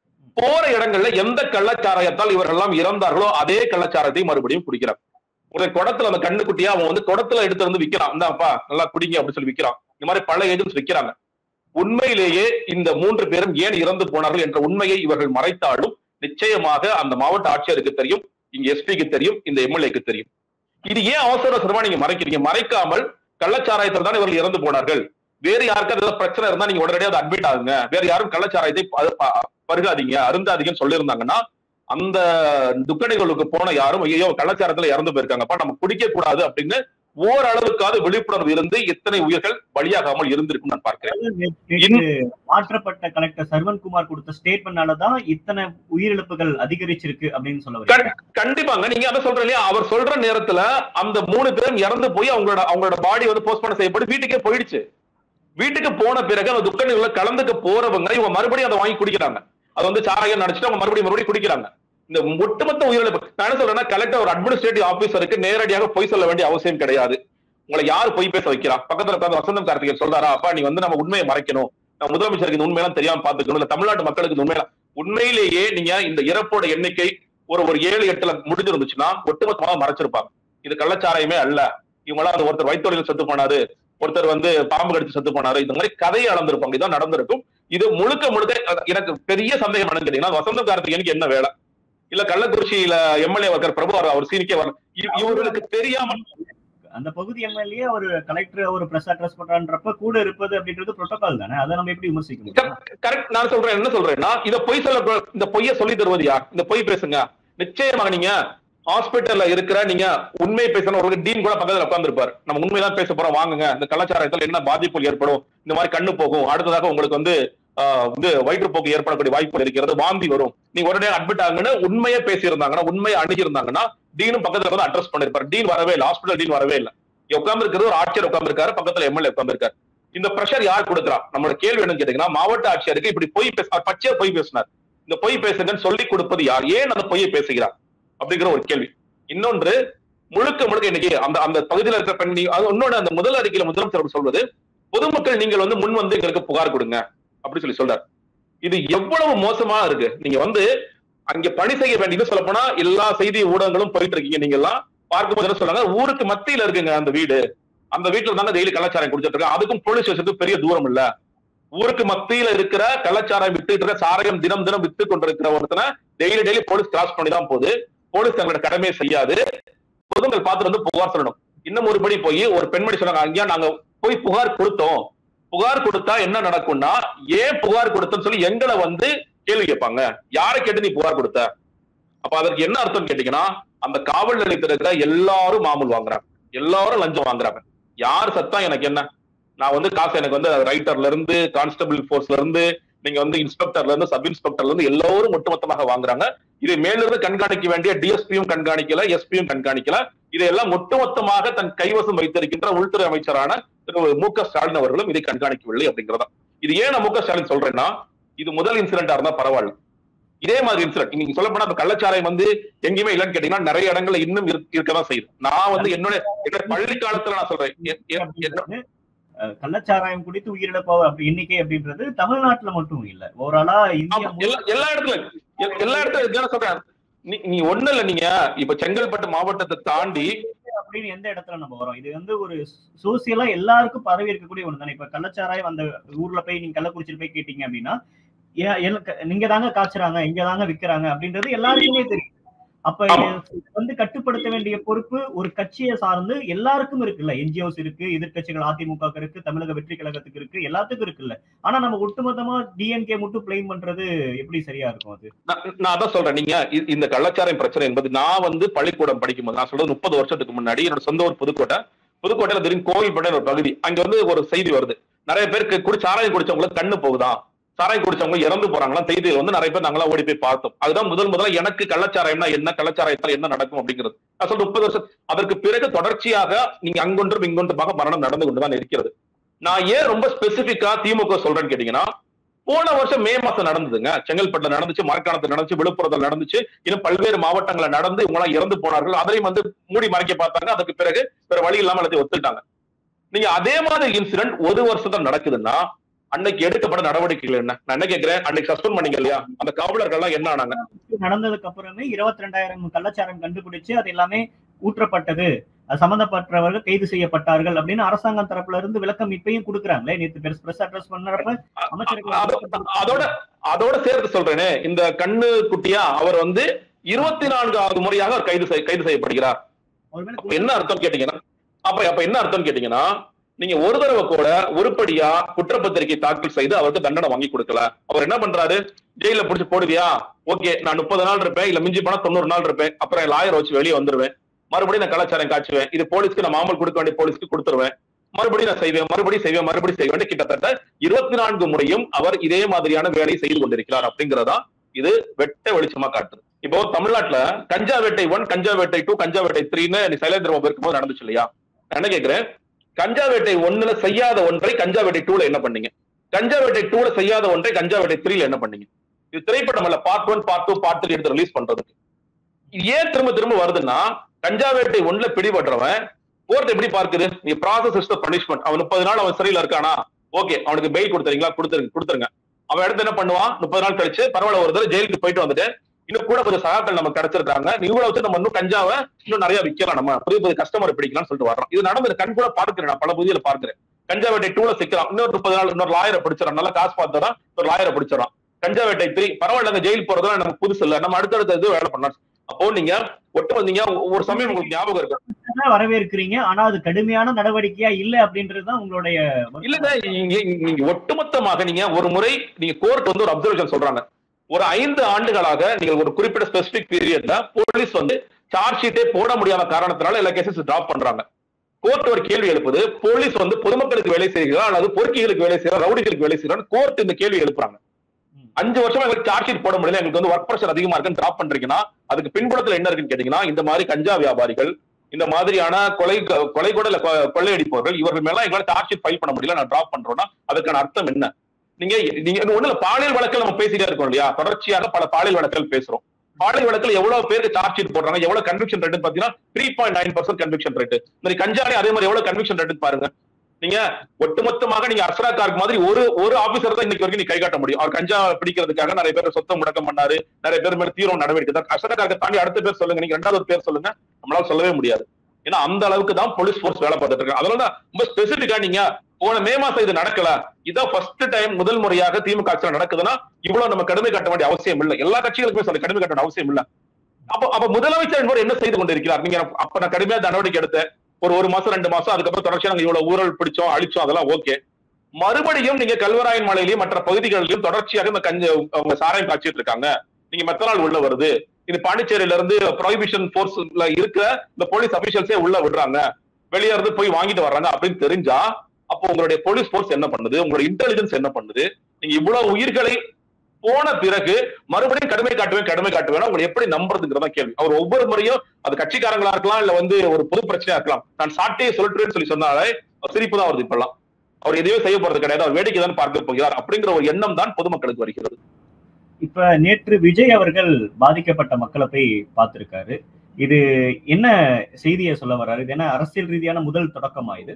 போற இடங்கள்ல எந்த கள்ளச்சாராயத்தால் இவர்கள் எல்லாம் இறந்தார்களோ அதே கள்ளச்சாரத்தை மறுபடியும் குடிக்கிறாங்க ஒரு குடத்துல அந்த கண்ணுக்குட்டியா அவன் வந்து குடத்துல எடுத்து வந்து விக்கிறான் இந்தாப்பா நல்லா குடிங்க அப்படின்னு சொல்லி விக்கிறான் இந்த மாதிரி பல ஏஜென்ட்ஸ் விக்கிறாங்க உண்மையிலேயே இந்த மூன்று பேரும் ஏன் இறந்து போனார்கள் என்ற உண்மையை இவர்கள் மறைத்தாலும் நிச்சயமாக அந்த மாவட்ட ஆட்சியருக்கு தெரியும் இங்க எஸ்பிக்கு தெரியும் இந்த எம்எல்ஏக்கு தெரியும் இது ஏன் அவசர அவசரமா நீங்க மறைக்கிறீங்க மறைக்காமல் கள்ளச்சாராயத்தில் தான் இவர்கள் இறந்து போனார்கள் வேறு யாருக்காவது ஏதாவது பிரச்சனை இருந்தா நீங்க உடனடியாக அட்மிட் ஆகுங்க வேற யாரும் கள்ளச்சாராயத்தை ப- ப- பருகாதீங்க அருந்தாதீங்கன்னு சொல்லியிருந்தாங்கன்னா அந்த துக்க நிகழ்வுக்கு போன யாரும் ஐயோ கள்ளச்சாரத்துல இறந்து போயிருக்காங்கப்பா நம்ம குடிக்க கூடாது அப்படின்னு ஓரளவுக்காவது விழிப்புணர்வு இருந்து இத்தனை உயிர்கள் பலியாகாமல் இருந்திருக்கும் நான் பார்க்கிறேன் நேற்று மாற்றப்பட்ட கலெக்டர் சர்வன்குமார் கொடுத்த ஸ்டேட்மெண்டால தான் இத்தனை உயிரிழப்புகள் அதிகரிச்சிருக்கு அப்படின்னு சொல்ல வரீங்க கண்டிப்பாங்க நீங்க அதை சொல்ற இல்லையா அவர் சொல்ற நேரத்துல அந்த மூணு பேரும் இறந்து போய் அவங்களோட அவங்களோட பாடி வந்து போஸ்ட்மார்டம் செய்யப்பட்டு வீட்டுக்கே போயிடுச்சு வீட்டுக்கு போன பிறகு அந்த துக்க நிகழ்வுல கலந்துக்க போறவங்க இவங்க மறுபடியும் அதை வாங்கி குடிக்கிறாங்க அது வந்து சாராயம் நினைச்சிட்டு அவங்க மறுபடியும் மறுபடியும் குடிக்கிறாங்க இந்த ஒட்டுமொத்த உயிரிழப்பு நான் என்ன சொல்றேன்னா கலெக்டர் ஒரு அட்மினிஸ்ட்ரேட்டிவ் ஆபீசருக்கு நேரடியாக பொய் சொல்ல வேண்டிய அவசியம் கிடையாது உங்களை யார் பொய் பேச வைக்கிறா பக்கத்துல உட்கார்ந்து வசந்தம் கார்த்திகேயன் சொல்றாரா அப்பா நீ வந்து நம்ம உண்மையை மறைக்கணும் நம்ம முதலமைச்சருக்கு இந்த உண்மையெல்லாம் தெரியாம பாத்துக்கணும் இல்ல தமிழ்நாட்டு மக்களுக்கு இந்த உண்மையெல்லாம் உண்மையிலேயே நீங்க இந்த இறப்போட எண்ணிக்கை ஒரு ஒரு ஏழு எட்டுல முடிஞ்சிருந்துச்சுன்னா ஒட்டுமொத்தமாக மறைச்சிருப்பாங்க இது கள்ளச்சாராயமே அல்ல இவங்களாம் அது ஒருத்தர் வயிற்றுவலியில் செத்து போனாரு ஒருத்தர் வந்து பாம்பு கடிச்சு செத்து போனாரு இந்த மாதிரி கதையை அளந்திருப்பாங்க இதான் நடந்திருக்கும் இது முழுக்க முழுக்க அஹ், எனக்கு பெரிய சந்தேகம் என்னன்னு கேட்டீங்கன்னா வசந்த கார்த்திகேயனுக்கு என்ன வேலை இல்ல கள்ளக்குறிச்சியில எம்எல்ஏ ஒருத்தர் பிரபு அவர் அவர் சீனிக்கே வரல இவ- இவர்களுக்கு தெரியாம அந்த பகுதி எம்எல்ஏ ஒரு கலெக்டர் ஒரு பிரஸ் அட்ரஸ் பண்றான்றப்ப கூட இருப்பது அப்படின்றது புரோட்டோகால் தானே அதை நம்ம எப்படி விமர்சிக்க முடியும் கரெக்ட் நான் சொல்றேன் என்ன சொல்றேன்னா இத பொய் சொல்ல இந்த பொய்ய சொல்லி தருவது யார் இந்த பொய் பேசுங்க நிச்சயமாக நீங்க ஹாஸ்பிட்டல்ல இருக்கிற நீங்க உண்மை பேசணும் ஒரு டீன் கூட பக்கத்துல உட்கார்ந்திருப்பாரு நம்ம உண்மைதான் பேச போறோம் வாங்குங்க இந்த கலாச்சாரத்தில் என்ன பாதிப்புகள் ஏற்படும் இந்த மாதிரி கண்ணு போகும் அடுத்ததாக உங்களுக்கு வந்து ஆஹ், வந்து வயிற்றுப்போக்கு ஏற்படக்கூடிய வாய்ப்பு இருக்கிறது வாந்தி வரும் நீங்க உடனே அட்மிட் ஆகுன்னு உண்மையே பேசியிருந்தாங்கன்னா உண்மையை அணுகியிருந்தாங்கன்னா டீனும் பக்கத்துல வந்து அட்ரஸ் பண்ணிருப்பாரு டீன் வரவே இல்லை ஹாஸ்பிட்டல் டீன் வரவே இல்லை உட்கார்ந்து இருக்கிறது ஒரு ஆட்சியர் உட்கார்ந்திருக்காரு பக்கத்துல எம்எல்ஏ உட்கார்ந்திருக்காரு இந்த பிரஷர் யார் கொடுக்குறா நம்மளோட கேள்வி என்னன்னு கேட்டீங்கன்னா மாவட்ட ஆட்சியருக்கு இப்படி பொய் பேச அவர் பச்சையா பொய் பேசினார் இந்த பொய் பேசுங்கன்னு சொல்லி கொடுப்பது யார் ஏன் அந்த பொய்யை பேசுகிறார் அப்படிங்கிற ஒரு கேள்வி இன்னொன்று முழுக்க முழுக்க இன்னைக்கு அந்த அந்த பகுதியில் இருக்கிற பெண் நீ- அது இன்னொன்னு அந்த முதல் அறிக்கையில முதலமைச்சர் சொல்வது பொதுமக்கள் நீங்கள் வந்து முன் வந்து எங்களுக்கு புகார் கொடுங்க அப்படி சொல்லி சொல்றாரு இது எவ்வளவு மோசமா இருக்கு நீங்க வந்து அங்க பணி செய்ய வேண்டியது சொல்ல போனா எல்லா செய்தி ஊடகங்களும் போயிட்டு இருக்கீங்க நீங்க எல்லாம் பார்க்கும்போது என்ன சொல்றாங்க ஊருக்கு மத்தியில இருக்குங்க அந்த வீடு அந்த வீட்டுல தாங்க டெய்லி கலாச்சாரம் குடிச்சிட்டு இருக்காங்க அதுக்கும் போலீஸ் ஸ்டேஷனுக்கு பெரிய தூரம் இல்ல ஊருக்கு மத்தியில இருக்கிற கலாச்சாரம் வித்துட்டு இருக்க சாராயம் தினம் தினம் வித்து கொண்டிருக்கிற ஒருத்தனை டெய்லி டெய்லி போலீஸ் கிராஸ் பண்ணி தான் போகுது போலீஸ் தங்களோட கடமையை செய்யாது பொதுமக்கள் பார்த்துட்டு வந்து புகார் சொல்லணும் இன்னும் ஒருபடி போய் ஒரு பெண்மணி சொன்னாங்க ஐயா நாங்க போய் புகார் கொடுத்தோம் புகார் கொடுத்தா என்ன நடக்கும்னா ஏன் புகார் கொடுத்தன்னு சொல்லி எங்களை வந்து கேள்வி கேட்பாங்க யாரை கேட்டு நீ புகார் கொடுத்த அப்ப அதற்கு என்ன அர்த்தம் கேட்டீங்கன்னா அந்த காவல் நிலையத்தில் இருக்கிற எல்லாரும் மாமூல் வாங்குறாங்க எல்லாரும் லஞ்சம் வாங்குறாங்க யார் சத்தா எனக்கு என்ன நான் வந்து காசு எனக்கு வந்து ரைட்டர்ல இருந்து கான்ஸ்டபிள் போர்ஸ்ல இருந்து நீங்க வந்து இன்ஸ்பெக்டர்ல இருந்து சப் இன்ஸ்பெக்டர்ல இருந்து எல்லாரும் ஒட்டுமொத்தமாக வாங்குறாங்க இதை மேலிருந்து கண்காணிக்க வேண்டிய டிஎஸ்பியும் கண்காணிக்கல எஸ்பியும் கண்காணிக்கல இதையெல்லாம் ஒட்டுமொத்தமாக தன் கைவசம் வைத்திருக்கின்ற உள்துறை அமைச்சரான திரு மு க ஸ்டாலின் அவர்களும் இதை கண்காணிக்கவில்லை அப்படிங்கிறதா இது ஏன் நான் மு க ஸ்டாலின் சொல்றேன்னா இது முதல் இன்சிடென்டா இருந்தா பரவாயில்ல இதே மாதிரி இன்சிடென்ட் நீங்க சொல்ல போனா அந்த கள்ளச்சாராயம் வந்து எங்கேயுமே இல்லைன்னு கேட்டீங்கன்னா நிறைய இடங்கள்ல இன்னும் இருக்க- இருக்கதான் செய்யுது நான் வந்து என்னோட என்னோட பள்ளி காலத்துல நான் சொல்றேன் எ- எ- என்ன- அப்படின்றது, அஹ், கள்ளச்சாராயம் குடித்து உயிரிழப்போ அப்படி எண்ணிக்கை அப்படின்றது தமிழ்நாட்டுல மட்டும் இல்ல ஓவராலா இந்தியா ஆமா, எல்லா எல்லா இடத்துல எ- எல்லா இடத்துல இதுதானே சொல்றேன் நீ- நீ ஒண்ணு இல்ல நீங்க இப்ப செங்கல்பட்டு மாவட்டத்தை தாண்டி அப்படின்னு எந்த இடத்துல நம்ம வரோம் இது வந்து ஒரு சோசியலா எல்லாருக்கும் பரவி இருக்கக்கூடிய ஒண்ணு தானே இப்ப கள்ளச்சாராயம் அந்த ஊர்ல போய் நீங்க கள்ளக்குறிச்சியில் போய் கேட்டீங்க அப்படின்னா ஏன் எல்ல- நீங்க தாங்க காய்ச்சறாங்க இங்க தாங்க விக்கிறாங்க அப்படின்றது எல்லாருக்குமே தெரியும் அப்ப ஆமா. இது வந்து கட்டுப்படுத்த வேண்டிய பொறுப்பு ஒரு கட்சியை சார்ந்து எல்லாருக்கும் இருக்குல்ல என்ஜிஓஸ் இருக்கு எதிர்க்கட்சிகள் அதிமுக க்கு இருக்கு தமிழக வெற்றி கழகத்துக்கு இருக்கு எல்லாத்துக்கும் இருக்குல்ல ஆனா நம்ம ஒட்டுமொத்தமா டிஎன்கே மட்டும் பிளேம் பண்றது எப்படி சரியா இருக்கும் அது நான் நான் அதான் சொல்றேன் நீங்க இ- இந்த கள்ளச்சாராயம் பிரச்சனை என்பது நான் வந்து பள்ளிக்கூடம் படிக்கும்போது நான் சொல்றது முப்பது வருஷத்துக்கு முன்னாடி என்னோட சொந்த ஊர் புதுக்கோட்டை புதுக்கோட்டையில திடீர்னு கோவில்பேட்டை ஒரு பகுதி அங்க வந்து ஒரு செய்தி வருது நிறைய பேருக்கு குடி சாராயம் குடிச்சவங்களுக்கு கண்ணு போகுதா சாராயம் குடிச்சவங்க இறந்து போறாங்களா செய்தியில் வந்து நிறைய பேர் நாங்களா ஓடி போய் பார்த்தோம் அதுதான் முதல் முதல்ல எனக்கு கள்ளச்சாராயம்னா என்ன கள்ளச்சாராயத்தால் என்ன நடக்கும் அப்படிங்கிறது நான் சொல்ற முப்பது வருஷம் அதற்கு பிறகு தொடர்ச்சியாக நீங்க அங்கொன்றும் இங்கொன்றுமாக மரணம் நடந்து கொண்டுதான் இருக்கிறது நான் ஏன் ரொம்ப ஸ்பெசிபிக்கா திமுக சொல்றேன்னு கேட்டீங்கன்னா போன வருஷம் மே மாசம் நடந்ததுங்க செங்கல்பட்டுல நடந்துச்சு மரக்காணத்துல நடந்துச்சு விழுப்புரத்துல நடந்துச்சு இன்னும் பல்வேறு மாவட்டங்கள்ல நடந்து இவங்க எல்லாம் இறந்து போனார்கள் அதையும் வந்து மூடி மறைக்க பார்த்தாங்க அதுக்கு பிறகு வேற வழி இல்லாம எல்லாத்தையும் ஒத்துட்டாங்க நீங்க அதே மாதிரி இன்சிடென்ட் ஒரு வருஷத்துல நடக்குதுன்னா அன்னைக்கு எடுக்கப்பட்ட நடவடிக்கைகள் என்ன நான் என்ன கேட்கிறேன் அன்னைக்கு சஸ்பெண்ட் பண்ணீங்க இல்லையா அந்த காவலர்கள் எல்லாம் என்ன ஆனாங்க நடந்ததுக்கு அப்புறமே இருபத்தி ரெண்டாயிரம் கள்ளச்சாரம் கண்டுபிடிச்சு அது எல்லாமே ஊற்றப்பட்டது அது சம்பந்தப்பட்டவர்கள் கைது செய்யப்பட்டார்கள் அப்படின்னு அரசாங்கம் தரப்புல இருந்து விளக்கம் இப்பயும் கொடுக்குறாங்களே நேத்து பெருசு பிரஸ் அட்ரஸ் பண்ணறப்ப அமைச்சர்கள் அதோ- அதோட அதோட சேர்த்து சொல்றேனே இந்த கண்ணு குட்டியா அவர் வந்து இருபத்தி நான்காவது முறையாக அவர் கைது செய்- கைது செய்யப்படுகிறார் ஒருவேளை அப்ப என்ன அர்த்தம் கேட்டீங்கன்னா அப்ப அப்ப என்ன அர்த்தம் கேட்டீங்கன்னா நீங்க ஒரு தடவை கூட உருப்படியா குற்றப்பத்திரிகை தாக்கல் செய்து அவருக்கு தண்டனை வாங்கி கொடுக்கல அவர் என்ன பண்றாரு ஜெயில புடிச்சு போடுவியா ஓகே நான் முப்பது நாள் இருப்பேன் இல்ல மிஞ்சி போனா தொண்ணூறு நாள் இருப்பேன் அப்புறம் லாயர் வச்சு வெளியே வந்துருவேன் மறுபடியும் நான் கலாச்சாரம் காட்டுவேன் இது போலீஸ்க்கு நான் மாமல் கொடுக்க வேண்டிய போலீஸ்க்கு கொடுத்துருவேன் மறுபடியும் நான் செய்வேன் மறுபடியும் செய்வேன் மறுபடியும் செய்வேன் கிட்டத்தட்ட இருபத்தி நான்கு முறையும் அவர் இதே மாதிரியான வேலையை செய்து கொண்டிருக்கிறார் அப்படிங்கறதா இது வெட்ட வெளிச்சமா காட்டுது இப்போ தமிழ்நாட்டுல கஞ்சா வேட்டை ஒன் கஞ்சா வேட்டை டூ கஞ்சா வேட்டை த்ரீன்னு நீ சைலேந்திர பாபு இருக்கும்போது நடந்துச்சு இல்லையா நான் என்ன கேக்குறேன் கஞ்சா வேட்டை ஒண்ணுல செய்யாத ஒன்றை கஞ்சா வேட்டை டூல என்ன பண்ணீங்க கஞ்சா வேட்டை டூல செய்யாத ஒன்றை கஞ்சா வேட்டை த்ரீல என்ன பண்ணீங்க இது திரைப்படம் அல்ல part one part two part three எடுத்து ரிலீஸ் பண்றதுக்கு இது ஏன் திரும்ப திரும்ப வருதுன்னா கஞ்சா வேட்டை ஒண்ணுல பிடிபடுறவன் கோர்ட் எப்படி பார்க்குது நீ ப்ராசஸ் இஸ் பனிஷ்மெண்ட் அவன் முப்பது நாள் அவன் சிறையில இருக்கானா ஓகே அவனுக்கு பெயில் கொடுத்துறீங்களா கொடுத்துருங்க கொடுத்துருங்க அவன் எடுத்து என்ன பண்ணுவான் முப்பது நாள் கழிச்சு பரவாயில்ல ஒரு தடவை ஜெயிலுக்கு போயிட்டு வந்துட்டு இன்னும் கூட கொஞ்சம் சகாக்கள் நமக்கு கிடைச்சிருக்காங்க இவ்வளவு வச்சு நம்ம இன்னும் கஞ்சாவை இன்னும் நிறைய விற்கலாம் நம்ம புதிய புதிய கஸ்டமர் பிடிக்கலாம்னு சொல்லிட்டு வர்றோம் இது நடந்து கண் கூட பார்க்கிறேன் நான் பல புதியில பார்க்கிறேன் கஞ்சா வேட்டை டூல சிக்கலாம் இன்னொரு முப்பது நாள் இன்னொரு லாயரை பிடிச்சிடறான் நல்லா காசு பார்த்துறான் ஒரு லாயரை பிடிச்சிடறான் கஞ்சா வேட்டை த்ரீ பரவாயில்ல ஜெயில் போறதுலாம் நமக்கு புதுசு இல்ல நம்ம அடுத்தடுத்த இது வேலை பண்ணலாம் அப்போ நீங்க ஒட்டு வந்தீங்க ஒரு சமயம் உங்களுக்கு ஞாபகம் இருக்கு தான் வரவேற்கிறீங்க ஆனா அது கடுமையான நடவடிக்கையா இல்ல அப்படின்றதுதான் உங்களுடைய இல்லங்க நீங்க நீங்க ஒட்டுமொத்தமாக நீங்க ஒரு முறை நீங்க கோர்ட் வந்து ஒரு அப்சர்வேஷன் சொல்றாங்க ஒரு ஐந்து ஆண்டுகளாக நீங்கள் ஒரு குறிப்பிட்ட ஸ்பெசிபிக் பீரியட்ல போலீஸ் வந்து சார்ஜ் ஷீட்டே போட முடியாத காரணத்தினால எல்லா கேசஸ் டிராப் பண்றாங்க கோர்ட் ஒரு கேள்வி எழுப்புது போலீஸ் வந்து பொதுமக்களுக்கு வேலை செய்கிறா அல்லது பொறுக்கிகளுக்கு வேலை செய்யறா ரவுடிகளுக்கு வேலை செய்யறா கோர்ட் இந்த கேள்வி எழுப்புறாங்க அஞ்சு வருஷமா எங்களுக்கு சார்ஜ் ஷீட் போட முடியல எங்களுக்கு வந்து ஒர்க் ப்ரெஷர் அதிகமா இருக்குன்னு டிராப் பண்றீங்கன்னா அதுக்கு பின்புலத்துல என்ன இருக்குன்னு கேட்டீங்கன்னா இந்த மாதிரி கஞ்சா வியாபாரிகள் இந்த மாதிரியான கொலை கொலை கூட இல்ல கொ- கொள்ளையடிப்பவர்கள் இவர்கள் மேல எங்களால சார்ஜ் ஷீட் ஃபைல் பண்ண முடியல நான் டிராப் பண்றோம்னா அதுக்கான அர்த்தம் என்ன நீங்க நீங்க ஒண்ணு இல்ல பாலியல் வழக்கில் நம்ம பேசிட்டே இருக்கோம் இல்லையா தொடர்ச்சியாக பல பாலியல் வழக்குகள் பேசுறோம் பாலியல் வழக்கில் எவ்வளவு பேருக்கு சார்ஜ் ஷீட் போடுறாங்க எவ்வளவு கன்விக்ஷன் ரேட் பாத்தீங்கன்னா three point nine percent conviction rate இந்த கஞ்சாலே அதே மாதிரி எவ்வளவு கன்விக்ஷன் ரேட் பாருங்க நீங்க ஒட்டுமொத்தமாக நீங்க அர்சரா கார்க் மாதிரி ஒரு ஒரு ஆபீசர் தான் இன்னைக்கு வரைக்கும் நீ கை காட்ட முடியும் அவர் கஞ்சா பிடிக்கிறதுக்காக நிறைய பேர் சொத்தை முடக்கம் பண்ணாரு நிறைய பேர் மேல தீவிரம் நடவடிக்கை தான் அர்சரா கார்க்கை தாண்டி அடுத்த பேர் சொல்லுங்க நீங்க ரெண்டாவது பேர் சொல்லுங்க நம்மளால சொல்லவே முடியாது ஏன்னா அந்த அளவுக்கு தான் போலீஸ் ஃபோர்ஸ் வேலை பார்த்துட்டு இருக்காங்க அதனால தான் ரொம்ப ஸ்பெசிபிக்கா நீங்க போன மே மாசம் இது நடக்கல இதான் ஃபர்ஸ்ட் டைம் முதல் முறையாக திமுக ஆட்சியில் நடக்குதுன்னா இவ்வளவு நம்ம கடுமை காட்ட வேண்டிய அவசியம் இல்லை எல்லா கட்சிகளுக்குமே சொல்ல கடுமை காட்ட வேண்டிய அவசியம் இல்லை அப்ப அப்ப முதலமைச்சர் என்பவர் என்ன செய்து கொண்டிருக்கிறார் நீங்க அப்ப நான் கடுமையா நடவடிக்கை எடுத்தேன் ஒரு ஒரு மாசம் ரெண்டு மாசம் அதுக்கப்புறம் தொடர்ச்சியா நாங்க இவ்வளவு ஊழல் பிடிச்சோம் அழிச்சோம் அதெல்லாம் ஓகே மறுபடியும் நீங்க கல்வராயன் மலையிலையும் மற்ற பகுதிகளிலும் தொடர்ச்சியாக இந்த கஞ்ச அவங்க சாராயம் காய்ச்சிட்டு இருக்காங்க நீங்க மெத்தனால் உள்ள வருது இது பாண்டிச்சேரியில இருந்து ப்ரொஹிபிஷன் போர்ஸ்ல இருக்கிற இந்த போலீஸ் அபிஷியல்ஸே உள்ள விடுறாங்க வெளியே இருந்து போய் வாங்கிட்டு வர்றாங்க அப்படின்னு தெரிஞ்சா அப்போ உங்களுடைய போலீஸ் போர்ஸ் என்ன பண்ணுது உங்களுடைய இன்டெலிஜென்ஸ் என்ன பண்ணுது நீங்க இவ்வளவு உயிர்களை போன பிறகு மறுபடியும் கடுமை காட்டுவேன் கடுமை காட்டுவேன் உங்களை எப்படி நம்புறதுங்கிறதா கேள்வி அவர் ஒவ்வொரு முறையும் அது கட்சிக்காரங்களா இருக்கலாம் இல்ல வந்து ஒரு பொது பிரச்சனையா இருக்கலாம் நான் சாட்டையை சொல்லிட்டுன்னு சொல்லி சொன்னாலே சிரிப்பு தான் வருது இப்பெல்லாம் அவர் எதையும் செய்ய போறது கிடையாது அவர் வேடிக்கை தான் பார்க்க போகிறார் அப்படிங்கிற ஒரு எண்ணம் தான் பொதுமக்களுக்கு வருகிறது இப்ப நேற்று விஜய் அவர்கள் பாதிக்கப்பட்ட மக்களை போய் பார்த்திருக்காரு இது என்ன செய்தியை சொல்ல வர்றாரு இது என்ன அரசியல் ரீதியான முதல் தொடக்கமா இது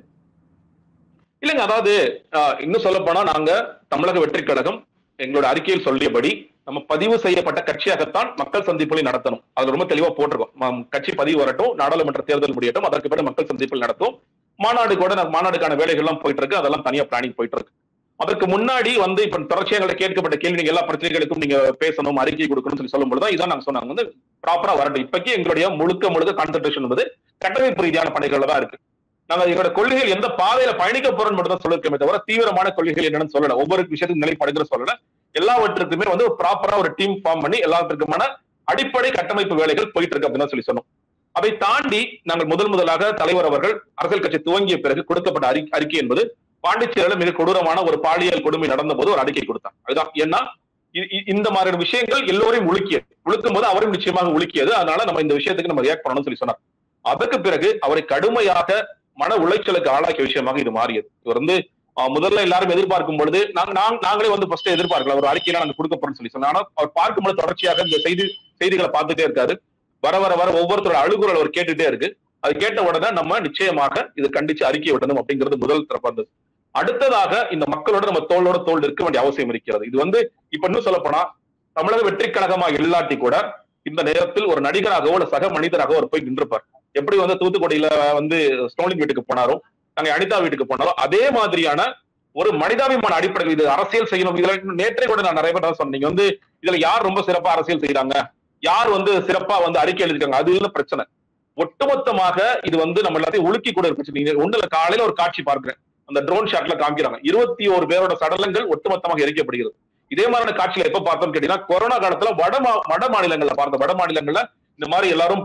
இல்லைங்க அதாவது இன்னும் சொல்ல போனா நாங்க தமிழக வெற்றி கழகம் எங்களோட அறிக்கையில் சொல்லியபடி நம்ம பதிவு செய்யப்பட்ட கட்சியாகத்தான் மக்கள் சந்திப்புகளை நடத்தணும் அது ரொம்ப தெளிவா போட்டிருக்கோம் கட்சி பதிவு வரட்டும் நாடாளுமன்ற தேர்தல் முடியட்டும் அதற்கு பிறகு மக்கள் சந்திப்பில் நடத்தும் மாநாடு கூட மாநாடுக்கான வேலைகள்லாம் போயிட்டு இருக்கு அதெல்லாம் தனியா பிளானிங் போயிட்டு இருக்கு அதற்கு முன்னாடி வந்து இப்ப தொடர்ச்சியாக எங்களை கேட்கப்பட்ட கேள்வி நீங்க எல்லா பிரச்சனைகளுக்கும் நீங்க பேசணும் அறிக்கை கொடுக்கணும்னு சொல்லி சொல்லும் பொழுது இதான் நாங்க சொன்னாங்க வந்து ப்ராப்பரா வரட்டும் இப்பக்கி எங்களுடைய முழுக்க முழுக்க கான்சென்ட்ரேஷன் என்பது கட்டமைப்பு ரீதியான பணிகள்ல தான் இருக்கு நாங்க எங்களோட கொள்கைகள் எந்த பாதையில பயணிக்க போறோம் மட்டும் தான் சொல்லிருக்கோமே தவிர தீவிரமான கொள்கைகள் என்னன்னு சொல்லல ஒவ்வொரு விஷயத்துக்கும் நிலைப்படுகிற சொல்லல எல்லாவற்றுக்குமே வந்து ஒரு ப்ராப்பரா ஒரு டீம் ஃபார்ம் பண்ணி எல்லாத்துக்குமான அடிப்படை கட்டமைப்பு வேலைகள் போயிட்டு இருக்கு அப்படின்னு சொல்லி சொன்னோம் அதை தாண்டி நாங்கள் முதல் முதலாக தலைவர் அவர்கள் அரசியல் கட்சி துவங்கிய பிறகு கொடுக்கப்பட்ட அறி அறிக்கை என்பது பாண்டிச்சேரியில மிக கொடூரமான ஒரு பாலியல் கொடுமை நடந்த போது ஒரு அறிக்கை கொடுத்தாங்க அதுதான் ஏன்னா இந்த மாதிரியான விஷயங்கள் எல்லோரையும் உலுக்கியது உழுக்கும் போது அவரும் நிச்சயமாக உலுக்கியது அதனால நம்ம இந்த விஷயத்துக்கு நம்ம ரியாக்ட் பண்ணணும்னு சொல்லி சொன்னார் அதற்கு பிறகு அவரை கடுமையாக மன உளைச்சலுக்கு ஆளாக்கிய விஷயமாக இது மாறியது இவர் வந்து முதல்ல எல்லாரும் எதிர்பார்க்கும் பொழுது நாங்களே வந்து ஃபர்ஸ்ட் எதிர்பார்க்கல ஒரு அறிக்கையில நாங்க கொடுக்க போறோம்னு சொல்லி சொன்னா ஆனா அவர் பார்க்கும்போது தொடர்ச்சியாக இந்த செய்தி செய்திகளை பார்த்துட்டே இருக்காரு வர வர வர ஒவ்வொருத்தரோட அழுகுறல் அவர் கேட்டுட்டே இருக்கு அது கேட்ட உடனே நம்ம நிச்சயமாக இது கண்டிச்சு அறிக்கை விட்டணும் அப்படிங்கிறது முதல் தரப்பாந்தது அடுத்ததாக இந்த மக்களோட நம்ம தோளோட தோல் இருக்க வேண்டிய அவசியம் இருக்கிறது இது வந்து இப்ப இன்னும் சொல்ல போனா தமிழக வெற்றி கழகமா இல்லாட்டி கூட இந்த நேரத்தில் ஒரு நடிகராகவோ இல்ல சக மனிதராகவோ அவர் போய் நின்றுப்பார் எப்படி வந்து தூத்துக்குடியில வந்து ஸ்டோலின் வீட்டுக்கு போனாரோ நாங்க அனிதா வீட்டுக்கு போனாரோ அதே மாதிரியான ஒரு மனிதாபிமான அடிப்படையில் இது அரசியல் செய்யணும் இதுல நேற்றே கூட நான் நிறைய பேர் சொன்னேன் நீங்க வந்து இதுல யார் ரொம்ப சிறப்பா அரசியல் செய்யறாங்க யார் வந்து சிறப்பா வந்து அறிக்கை எழுதிருக்காங்க அது இல்ல பிரச்சனை ஒட்டுமொத்தமாக இது வந்து நம்ம எல்லாத்தையும் உலுக்கி கூட இருக்கு நீங்க ஒண்ணுல காலையில ஒரு காட்சி பார்க்கிறேன் அந்த ட்ரோன் ஷாட்ல காமிக்கிறாங்க இருபத்தி ஒரு பேரோட சடலங்கள் ஒட்டுமொத்தமாக எரிக்கப்படுகிறது இதே மாதிரியான காட்சியில எப்ப பார்த்தோம் கேட்டீங்கன்னா கொரோனா காலத்துல வட வட மாநிலங்கள்ல பார்த்த வட மாநிலங்கள்ல இந்த மாதிரி எல்லாரும்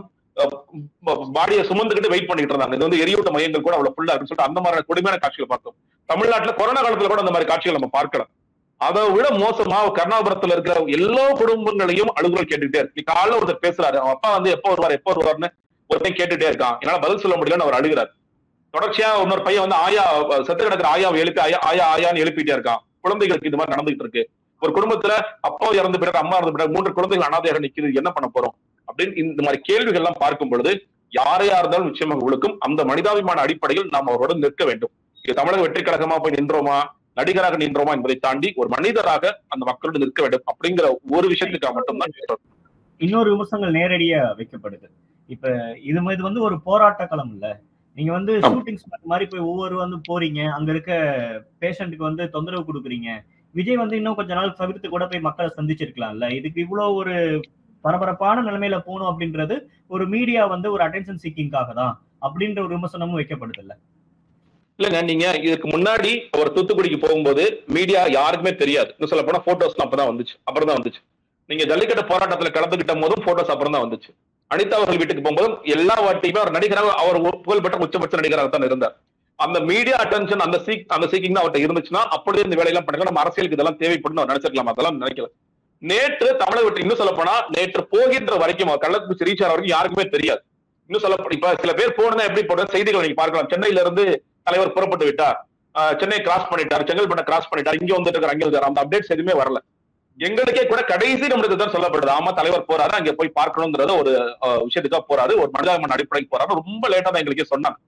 பாடியை சுமந்துக்கிட்டு வெயிட் பண்ணிட்டு இருந்தாங்க இது வந்து எரியூட்ட மையங்கள் கூட அவ்வளவு ஃபுல்லா இருக்குன்னு சொல்லிட்டு அந்த மாதிரி கொடுமையான காட்சிகளை பார்த்தோம் தமிழ்நாட்டுல கொரோனா காலத்துல கூட அந்த மாதிரி காட்சிகள் நம்ம பார்க்கலாம் அதை விட மோசமா கர்நாபுரத்துல இருக்கிற எல்லா குடும்பங்களையும் அழுகுறல் கேட்டுட்டே இருக்கு காலைல ஒருத்தர் பேசுறாரு அவன் அப்பா வந்து எப்போ வருவார் எப்போ வருவார்னு ஒருத்தையும் கேட்டுட்டே இருக்கான் என்னால பதில் சொல்ல முடியலன்னு அவர் அழுகிறார் தொடர்ச்சியா இன்னொரு பையன் வந்து ஆயா செத்து கிடக்கிற ஆயாவை எழுப்பி ஆயா ஆயா ஆயான்னு எழுப்பிட்டே இருக்கான் குழந்தைகளுக்கு இது மாதிரி நடந்துகிட்டு இருக்கு ஒரு குடும்பத்துல அப்பா இறந்து பிறகு அம்மா இறந்து பிறகு மூன்று குழந்தைகள் அனாதையாக நிக்குது என்ன பண்ண போறோம் அப்படின்னு இந்த மாதிரி கேள்விகள் எல்லாம் பார்க்கும் பொழுது யாரையா இருந்தாலும் நிச்சயமாக உழுக்கும் அந்த மனிதாபிமான அடிப்படையில் நாம் அவரோடு நிற்க வேண்டும் இது தமிழக வெற்றி கழகமா போய் நின்றோமா நடிகராக நின்றோமா என்பதை தாண்டி ஒரு மனிதராக அந்த மக்களோடு நிற்க வேண்டும் அப்படிங்கிற ஒரு விஷயத்துக்காக மட்டும்தான் இன்னொரு விமர்சனங்கள் நேரடியா வைக்கப்படுது இப்ப இது இது வந்து ஒரு போராட்ட களம் இல்ல நீங்க வந்து ஷூட்டிங் ஸ்பாட் மாதிரி போய் ஒவ்வொரு வந்து போறீங்க அங்க இருக்க பேஷண்ட்டுக்கு வந்து தொந்தரவு கொடுக்குறீங்க விஜய் வந்து இன்னும் கொஞ்ச நாள் தவிர்த்து கூட போய் மக்களை சந்திச்சிருக்கலாம்ல இதுக்கு இவ்வளவு ஒரு பரபரப்பான நிலைமையில போகணும் அப்படின்றது ஒரு மீடியா வந்து ஒரு அட்டென்ஷன் சீக்கிங்காக தான் அப்படின்ற ஒரு விமர்சனமும் வைக்கப்படுது இல்ல இல்லங்க நீங்க இதுக்கு முன்னாடி ஒரு தூத்துக்குடிக்கு போகும்போது மீடியா யாருக்குமே தெரியாது இன்னும் சொல்ல போனா போட்டோஸ் அப்பதான் வந்துச்சு அப்புறம் தான் வந்துச்சு நீங்க ஜல்லிக்கட்டு போராட்டத்துல கலந்துகிட்ட போதும் போட்டோஸ் அப்புறம் தான் வந்துச்சு அனிதா அவர்கள் வீட்டுக்கு போகும்போதும் எல்லா வாட்டியுமே அவர் நடிகராக அவர் புகழ்பெற்ற உச்சபட்ச நடிகராக தான் இருந்தார் அந்த மீடியா அட்டென்ஷன் அந்த சீக் அந்த சீக்கிங் தான் அவர்கிட்ட இருந்துச்சுன்னா அப்படியே இந்த வேலையெல்லாம் பண்ணுங்க நம்ம அரசியலுக்கு இதெல்லாம் தேவைப்படும் அவர் நினைச்சிருக்கலாம் அதெல்லாம் நினைக்கல நேற்று தமிழக வெற்றி இன்னும் சொல்ல போனா நேற்று போகின்ற வரைக்கும் கள்ளக்குறிச்சி ரீச் ஆகிற வரைக்கும் யாருக்குமே தெரியாது இன்னும் சொல்ல இப்ப சில பேர் போனா எப்படி போன செய்திகள் நீங்க பார்க்கலாம் சென்னையில இருந்து தலைவர் புறப்பட்டு விட்டார் சென்னை கிராஸ் பண்ணிட்டார் செங்கல்பட்டை கிராஸ் பண்ணிட்டார் இங்க வந்துட்டு இருக்காரு அங்க இருக்காரு அந்த அப்டேட்ஸ் எதுவுமே வரல எங்களுக்கே கூட கடைசி நம்மளுக்கு தான் சொல்லப்படுது ஆமா தலைவர் போறாரு அங்க போய் பார்க்கணுங்கிறத ஒரு விஷயத்துக்காக போறாரு ஒரு மனிதாபிமான அடிப்படைக்கு போறாரு ரொம்ப லேட்டா தான் எங்களுக்கே சொன்னாங்க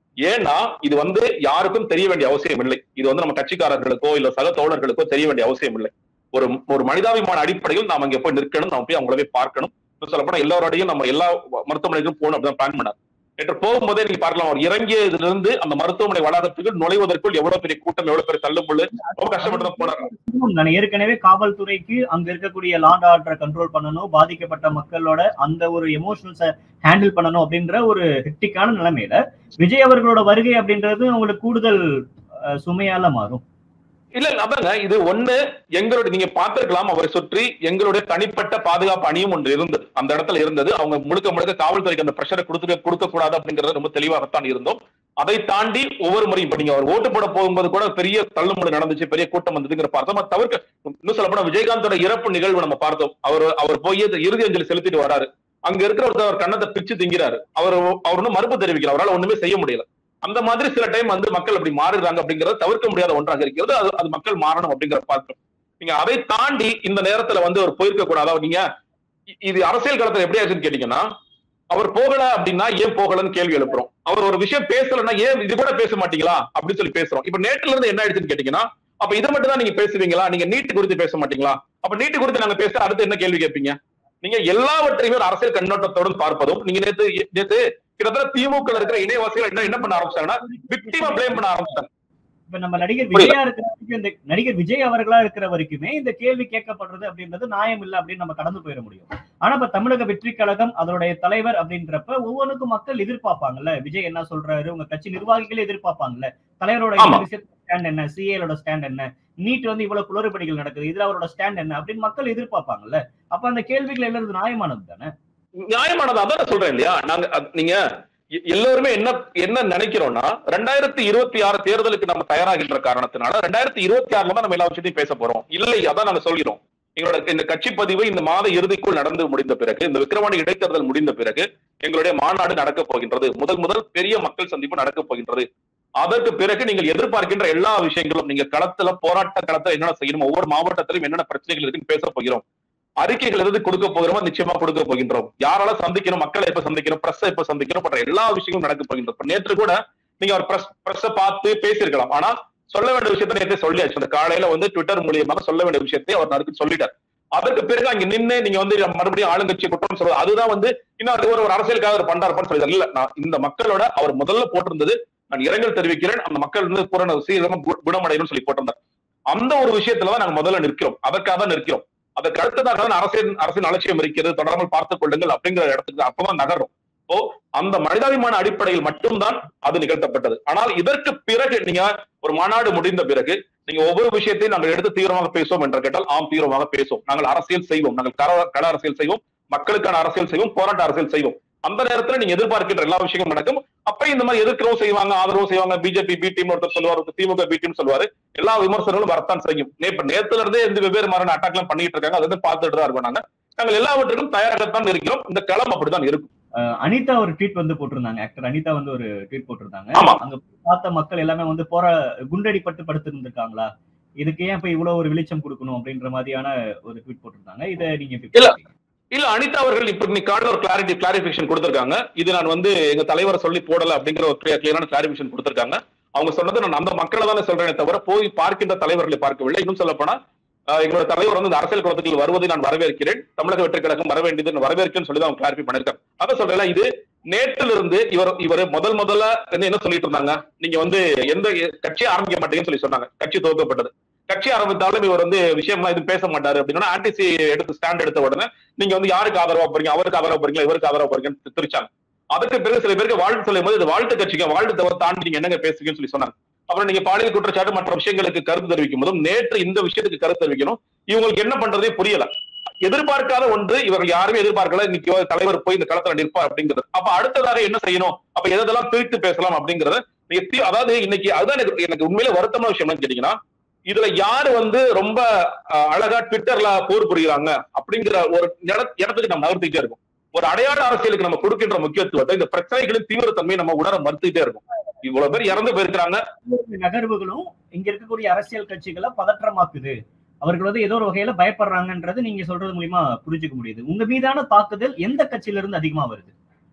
ஏன்னா இது வந்து யாருக்கும் தெரிய வேண்டிய அவசியம் இல்லை இது வந்து நம்ம கட்சிக்காரர்களுக்கோ இல்ல சக தோழர்களுக்கோ தெரிய வேண்டிய அவசியம் இல்லை ஒரு ஒரு மனிதாபிமான அடிப்படையில் நாம இங்க போய் நிற்கணும் நாம போய் அவங்கள போய் பார்க்கணும் சொல்ல போனா எல்லாரோடையும் நம்ம எல்லா மருத்துவமனைக்கும் போகணும் அப்படிதான் பிளான் பண்ணார் நேற்று போகும்போதே நீங்க பார்க்கலாம் அவர் இறங்கியதுல இருந்து அந்த மருத்துவமனை வளாகத்துக்கு நுழைவதற்குள் எவ்வளவு பெரிய கூட்டம் எவ்வளவு பெரிய தள்ளுமுள்ளு ரொம்ப கஷ்டப்பட்டு தான் போனார் நான் ஏற்கனவே காவல்துறைக்கு அங்க இருக்கக்கூடிய லாண்ட் ஆர்டரை கண்ட்ரோல் பண்ணணும் பாதிக்கப்பட்ட மக்களோட அந்த ஒரு எமோஷனல்ஸை ஹேண்டில் பண்ணணும் அப்படின்ற ஒரு ஹெக்டிக்கான நிலைமையில விஜய் அவர்களோட வருகை அப்படின்றது உங்களுக்கு கூடுதல் அஹ், சுமையால மாறும் இல்ல இல்ல, அதாங்க இது ஒண்ணு எங்களுடைய நீங்க பார்த்திருக்கலாம் அவரை சுற்றி எங்களுடைய தனிப்பட்ட பாதுகாப்பு அணியும் ஒன்று இருந்தது அந்த இடத்துல இருந்தது அவங்க முழுக்க முழுக்க காவல்துறைக்கு அந்த பிரஷரை கொடுத்துக்க கொடுக்க கூடாது அப்படிங்கறது ரொம்ப தெளிவாகத்தான் இருந்தோம் அதை தாண்டி ஒவ்வொரு முறையும் இப்ப நீங்க அவர் ஓட்டு போட போகும்போது கூட பெரிய தள்ளுமுறை நடந்துச்சு பெரிய கூட்டம் வந்ததுங்கிற பார்த்தோம் அது தவிர்க்க இன்னும் சொல்ல போனா விஜயகாந்தோட இறப்பு நிகழ்வு நம்ம பார்த்தோம் அவர் அவர் போய் அந்த இறுதி அஞ்சலி செலுத்திட்டு வராரு அங்க இருக்கிற ஒருத்தர் அவர் கண்ணத்தை பிச்சு திங்கிறாரு அவர் அவர் ஒன்றும் மறுப்பு தெரிவிக்கல அவரால் ஒண்ணுமே செய்ய முடியல அந்த மாதிரி சில டைம் வந்து மக்கள் அப்படி மாறுறாங்க அப்படிங்கறது தவிர்க்க முடியாத ஒன்றாக இருக்கிறது அது அது மக்கள் மாறணும் அப்படிங்கிற பார்க்கிறோம் நீங்க அதை தாண்டி இந்த நேரத்துல வந்து அவர் போயிருக்க கூடாது அதாவது நீங்க இ- இது அரசியல் களத்துல எப்படி ஆச்சுன்னு கேட்டீங்கன்னா அவர் போகல அப்படின்னா ஏன் போகலன்னு கேள்வி எழுப்புறோம் அவர் ஒரு விஷயம் பேசலன்னா ஏன் இது கூட பேச மாட்டீங்களா அப்படின்னு சொல்லி பேசுறோம் இப்ப நேற்றுல இருந்து என்ன ஆயிடுச்சுன்னு கேட்டீங்கன்னா அப்ப இதை மட்டும் தான் நீங்க பேசுவீங்களா நீங்க நீட்டு குறித்து பேச மாட்டீங்களா அப்ப நீட்டு குறித்து நாங்க பேச அடுத்து என்ன கேள்வி கேட்பீங்க நீங்க எல்லாவற்றையுமே ஒரு அரசியல் கண்ணோட்டத்தோடு பார்ப்பதும் நீங்க நேத்து நேத்து கிட்டத்தட்ட திமுக இருக்கிற இணையவாசிகள் என்ன என்ன பண்ண ஆரம்பிச்சாங்கன்னா விக்டிமா பிளேம் பண்ண ஆரம்பிச்சாங்க இப்ப நம்ம நடிகர் புரியல. விஜயா இருக்கிற வரைக்கும் இந்த நடிகர் விஜய் அவர்களா இருக்கிற வரைக்குமே இந்த கேள்வி கேட்கப்படுறது அப்படின்றது நியாயம் இல்லை அப்படின்னு நம்ம கடந்து போயிட முடியும் ஆனா இப்ப தமிழக வெற்றி கழகம் அதனுடைய தலைவர் அப்படின்றப்ப ஒவ்வொன்றுக்கும் மக்கள் எதிர்பார்ப்பாங்கல்ல விஜய் என்ன சொல்றாரு உங்க கட்சி நிர்வாகிகளே எதிர்பார்ப்பாங்கல்ல தலைவரோட ஆமா. இந்த விஷயத்துல ஸ்டாண்ட் என்ன சிஏலோட ஸ்டாண்ட் என்ன நீட் வந்து இவ்வளவு குளறுபடிகள் நடக்குது இதுல அவரோட ஸ்டாண்ட் என்ன அப்படின்னு மக்கள் எதிர்பார்ப்பாங்கல்ல அப்ப அந்த கேள்விகள் எழுறது நியாயமானது தானே நியாயமானது அதான் நான் சொல்றேன் இல்லையா நாங்க அ- நீங்க எ- எல்லாருமே என்ன என்ன நினைக்கிறோம்னா ரெண்டாயிரத்தி இருபத்தி ஆறு தேர்தலுக்கு நம்ம தயாராகின்ற காரணத்தினால ரெண்டாயிரத்தி இருபத்தி ஆறுல தான் நம்ம எல்லா விஷயத்தையும் பேச போறோம் இல்லை அதான் நாங்க சொல்கிறோம் எங்களோட இந்த கட்சி பதிவு இந்த மாத இறுதிக்குள் நடந்து முடிந்த பிறகு இந்த விக்கிரவாணி இடைத்தேர்தல் முடிந்த பிறகு எங்களுடைய மாநாடு நடக்கப் போகின்றது முதல் முதல் பெரிய மக்கள் சந்திப்பு நடக்கப் போகின்றது அதற்கு பிறகு நீங்கள் எதிர்பார்க்கின்ற எல்லா விஷயங்களும் நீங்க களத்துல போராட்ட களத்துல என்னென்ன செய்யணும் ஒவ்வொரு மாவட்டத்திலும் என்னென்ன பிரச்சனைகள் இருக்குன்னு பேச போகிறோம் அறிக்கைகள் எது கொடுக்க போகிறோமோ நிச்சயமா கொடுக்க போகின்றோம் யாரால சந்திக்கணும் மக்களை எப்ப சந்திக்கணும் பிரஸ் எப்ப சந்திக்கணும் போன்ற எல்லா விஷயங்களும் நடக்க போகின்றது இப்ப நேற்று கூட நீங்க ஒரு பிரஸ் பிரஸ் பார்த்து பேசியிருக்கலாம் ஆனா சொல்ல வேண்டிய விஷயத்தை நேற்று சொல்லியாச்சு அந்த காலையில வந்து ட்விட்டர் மூலியமாக சொல்ல வேண்டிய விஷயத்தை அவர் நறுக்கு சொல்லிட்டார் அதற்கு பிறகு அங்க நின்னு நீங்க வந்து மறுபடியும் ஆளுங்கட்சி குற்றம் சொல்றது அதுதான் வந்து இன்னும் அது ஒரு ஒரு அரசியலுக்காக அவர் பண்றாருப்பான்னு சொல்லி இல்ல நான் இந்த மக்களோட அவர் முதல்ல போட்டிருந்தது நான் இரங்கல் தெரிவிக்கிறேன் அந்த மக்கள் வந்து பூரண சீக்கிரமா கு- குணமடையணும்னு சொல்லி போட்டிருந்தார் அந்த ஒரு விஷயத்துலதான் நாங்க முதல்ல நிற்கிறோம் அதற்காக தான் நிற்கிறோம் அதற்கு அடுத்ததாக தான் அரசியல் அரசின் அலட்சியம் இருக்கிறது தொடராமல் பார்த்துக் கொள்ளுங்கள் அப்படிங்கிற இடத்துக்கு அப்பதான் நகரும் ஓ அந்த மனிதாபிமான அடிப்படையில் மட்டும்தான் அது நிகழ்த்தப்பட்டது ஆனால் இதற்கு பிறகு நீங்க ஒரு மாநாடு முடிந்த பிறகு நீங்க ஒவ்வொரு விஷயத்தையும் நாங்கள் எடுத்து தீவிரமாக பேசுவோம் என்று கேட்டால் ஆம் தீவிரமாக பேசுவோம் நாங்கள் அரசியல் செய்வோம் நாங்கள் கள கள அரசியல் செய்வோம் மக்களுக்கான அரசியல் செய்வோம் போராட்ட அரசியல் செய்வோம் அந்த நேரத்துல நீங்க எதிர்பார்க்கின்ற எல்லா விஷயங்களும் நடக்கும் அப்ப இந்த மாதிரி எதிர்க்கிறவும் செய்வாங்க ஆதரவும் செய்வாங்க பிஜேபி பி டீம் ஒருத்தர் சொல்லுவார் ஒருத்தர் திமுக பி டீம் சொல்லுவாரு எல்லா விமர்சனங்களும் வரத்தான் செய்யும் நே- இப்ப நேத்துல இருந்தே இந்த வெவ்வேறு மாதிரியான அட்டாக் எல்லாம் பண்ணிட்டு இருக்காங்க அதை வந்து பார்த்துட்டு தான் இருக்கோம் நாங்க நாங்கள் எல்லாவற்றுக்கும் தயாராகத்தான் இருக்கிறோம் இந்த களம் அப்படிதான் இருக்கும் அஹ் அனிதா ஒரு ட்வீட் வந்து போட்டிருந்தாங்க ஆக்டர் அனிதா வந்து ஒரு ட்வீட் போட்டிருந்தாங்க ஆமா. அங்க பார்த்த மக்கள் எல்லாமே வந்து போற குண்டடிப்பட்டு படுத்து இருந்திருக்காங்களா இதுக்கு ஏன் இப்ப இவ்வளவு ஒரு வெளிச்சம் கொடுக்கணும் அப்படின்ற மாதிரியான ஒரு ட்வீட் போட்டிருந்தாங்க இதை நீங்க எப்படி இல்ல. பார்க்கறீங்க? இல்ல அனிதா அவர்கள் இப்ப இன்னைக்கு காலையில ஒரு கிளாரிட்டி கிளாரிபிகேஷன் கொடுத்திருக்காங்க இது நான் வந்து எங்க தலைவரை சொல்லி போடல அப்படிங்கிற ஒரு கிளியரான கிளாரிபிகேஷன் கொடுத்திருக்காங்க அவங்க சொன்னது நான் அந்த மக்களை தானே சொல்றேனே தவிர போய் பார்க்கின்ற தலைவர்களை பார்க்கவில்லை இன்னும் சொல்ல போனா ஆஹ், எங்களோட தலைவர் வந்து இந்த அரசியல் குளத்துக்கு வருவதை நான் வரவேற்கிறேன் தமிழக வெற்றி கழகம் வர வேண்டியது நான் வரவேற்கிறேன்னு சொல்லி தான் அவங்க கிளாரிஃபை பண்ணிருக்காங்க அதான் சொல்றேன் இது நேற்றிலிருந்து இவர் இவர் முதல் முதல்ல வந்து என்ன சொல்லிட்டு இருந்தாங்க நீங்க வந்து எந்த கட்சி ஆரம்பிக்க மாட்டீங்கன்னு சொல்லி சொன்னாங்க கட்சி துவக்கப்பட்டது கட்சி ஆரம்பித்தாலும் இவர் வந்து விஷயம்லாம் எதுவும் பேச மாட்டாரு அப்படின்னா ஆன்டிசி எடுத்து ஸ்டாண்ட் எடுத்த உடனே நீங்க வந்து யாருக்கு ஆதரவா போறீங்க அவருக்கு ஆதரவா போறீங்களா இவருக்கு ஆதரவா போறீங்கன்னு திரிச்சாங்க அதுக்கு பிறகு சில பேருக்கு வாழ்த்து சொல்லும் போது இது வாழ்த்து கட்சிங்க வாழ்த்து தவிர தாண்டி நீங்க என்னங்க பேசுறீங்கன்னு சொல்லி சொன்னாங்க அப்புறம் நீங்க பாலியல் குற்றச்சாட்டு மற்ற விஷயங்களுக்கு கருத்து தெரிவிக்கும் போதும் நேற்று இந்த விஷயத்துக்கு கருத்து தெரிவிக்கணும் இவங்களுக்கு என்ன பண்றதே புரியல எதிர்பார்க்காத ஒன்று இவர்கள் யாருமே எதிர்பார்க்கல இன்னைக்கு தலைவர் போய் இந்த களத்துல நிற்பார் அப்படிங்கிறது அப்ப அடுத்ததாக என்ன செய்யணும் அப்ப எதெல்லாம் பிரித்து பேசலாம் அப்படிங்கறத நீங்க தீ- அதாவது இன்னைக்கு அதுதான் எனக்கு எனக்கு உண்மையில வருத்தமான விஷயம் என்னன்னு கேட்டீங்கன்னா இதுல யாரு வந்து ரொம்ப அஹ், அழகா ட்விட்டர்ல போர் புரியுறாங்க அப்படிங்கிற ஒரு இட- இடத்துக்கு நம்ம நகர்த்திட்டே இருக்கும் ஒரு அடையாள அரசியலுக்கு நம்ம கொடுக்கின்ற முக்கியத்துவத்தை இந்த பிரச்சனைகளின் தீவிரத்தன்மையை நம்ம உணர மறுத்துட்டே இருக்கும் இவ்வளவு பேர் இறந்து போயிருக்கிறாங்க ஒவ்வொரு நகர்வுகளும் இங்க இருக்கக்கூடிய அரசியல் கட்சிகளை பதற்றமாக்குது அவர்கள் வந்து ஏதோ ஒரு வகையில பயப்படுறாங்கன்றது நீங்க சொல்றது மூலியமா புரிஞ்சுக்க முடியுது உங்க மீதான தாக்குதல் எந்த கட்சியில இருந்து அதிகமா வருது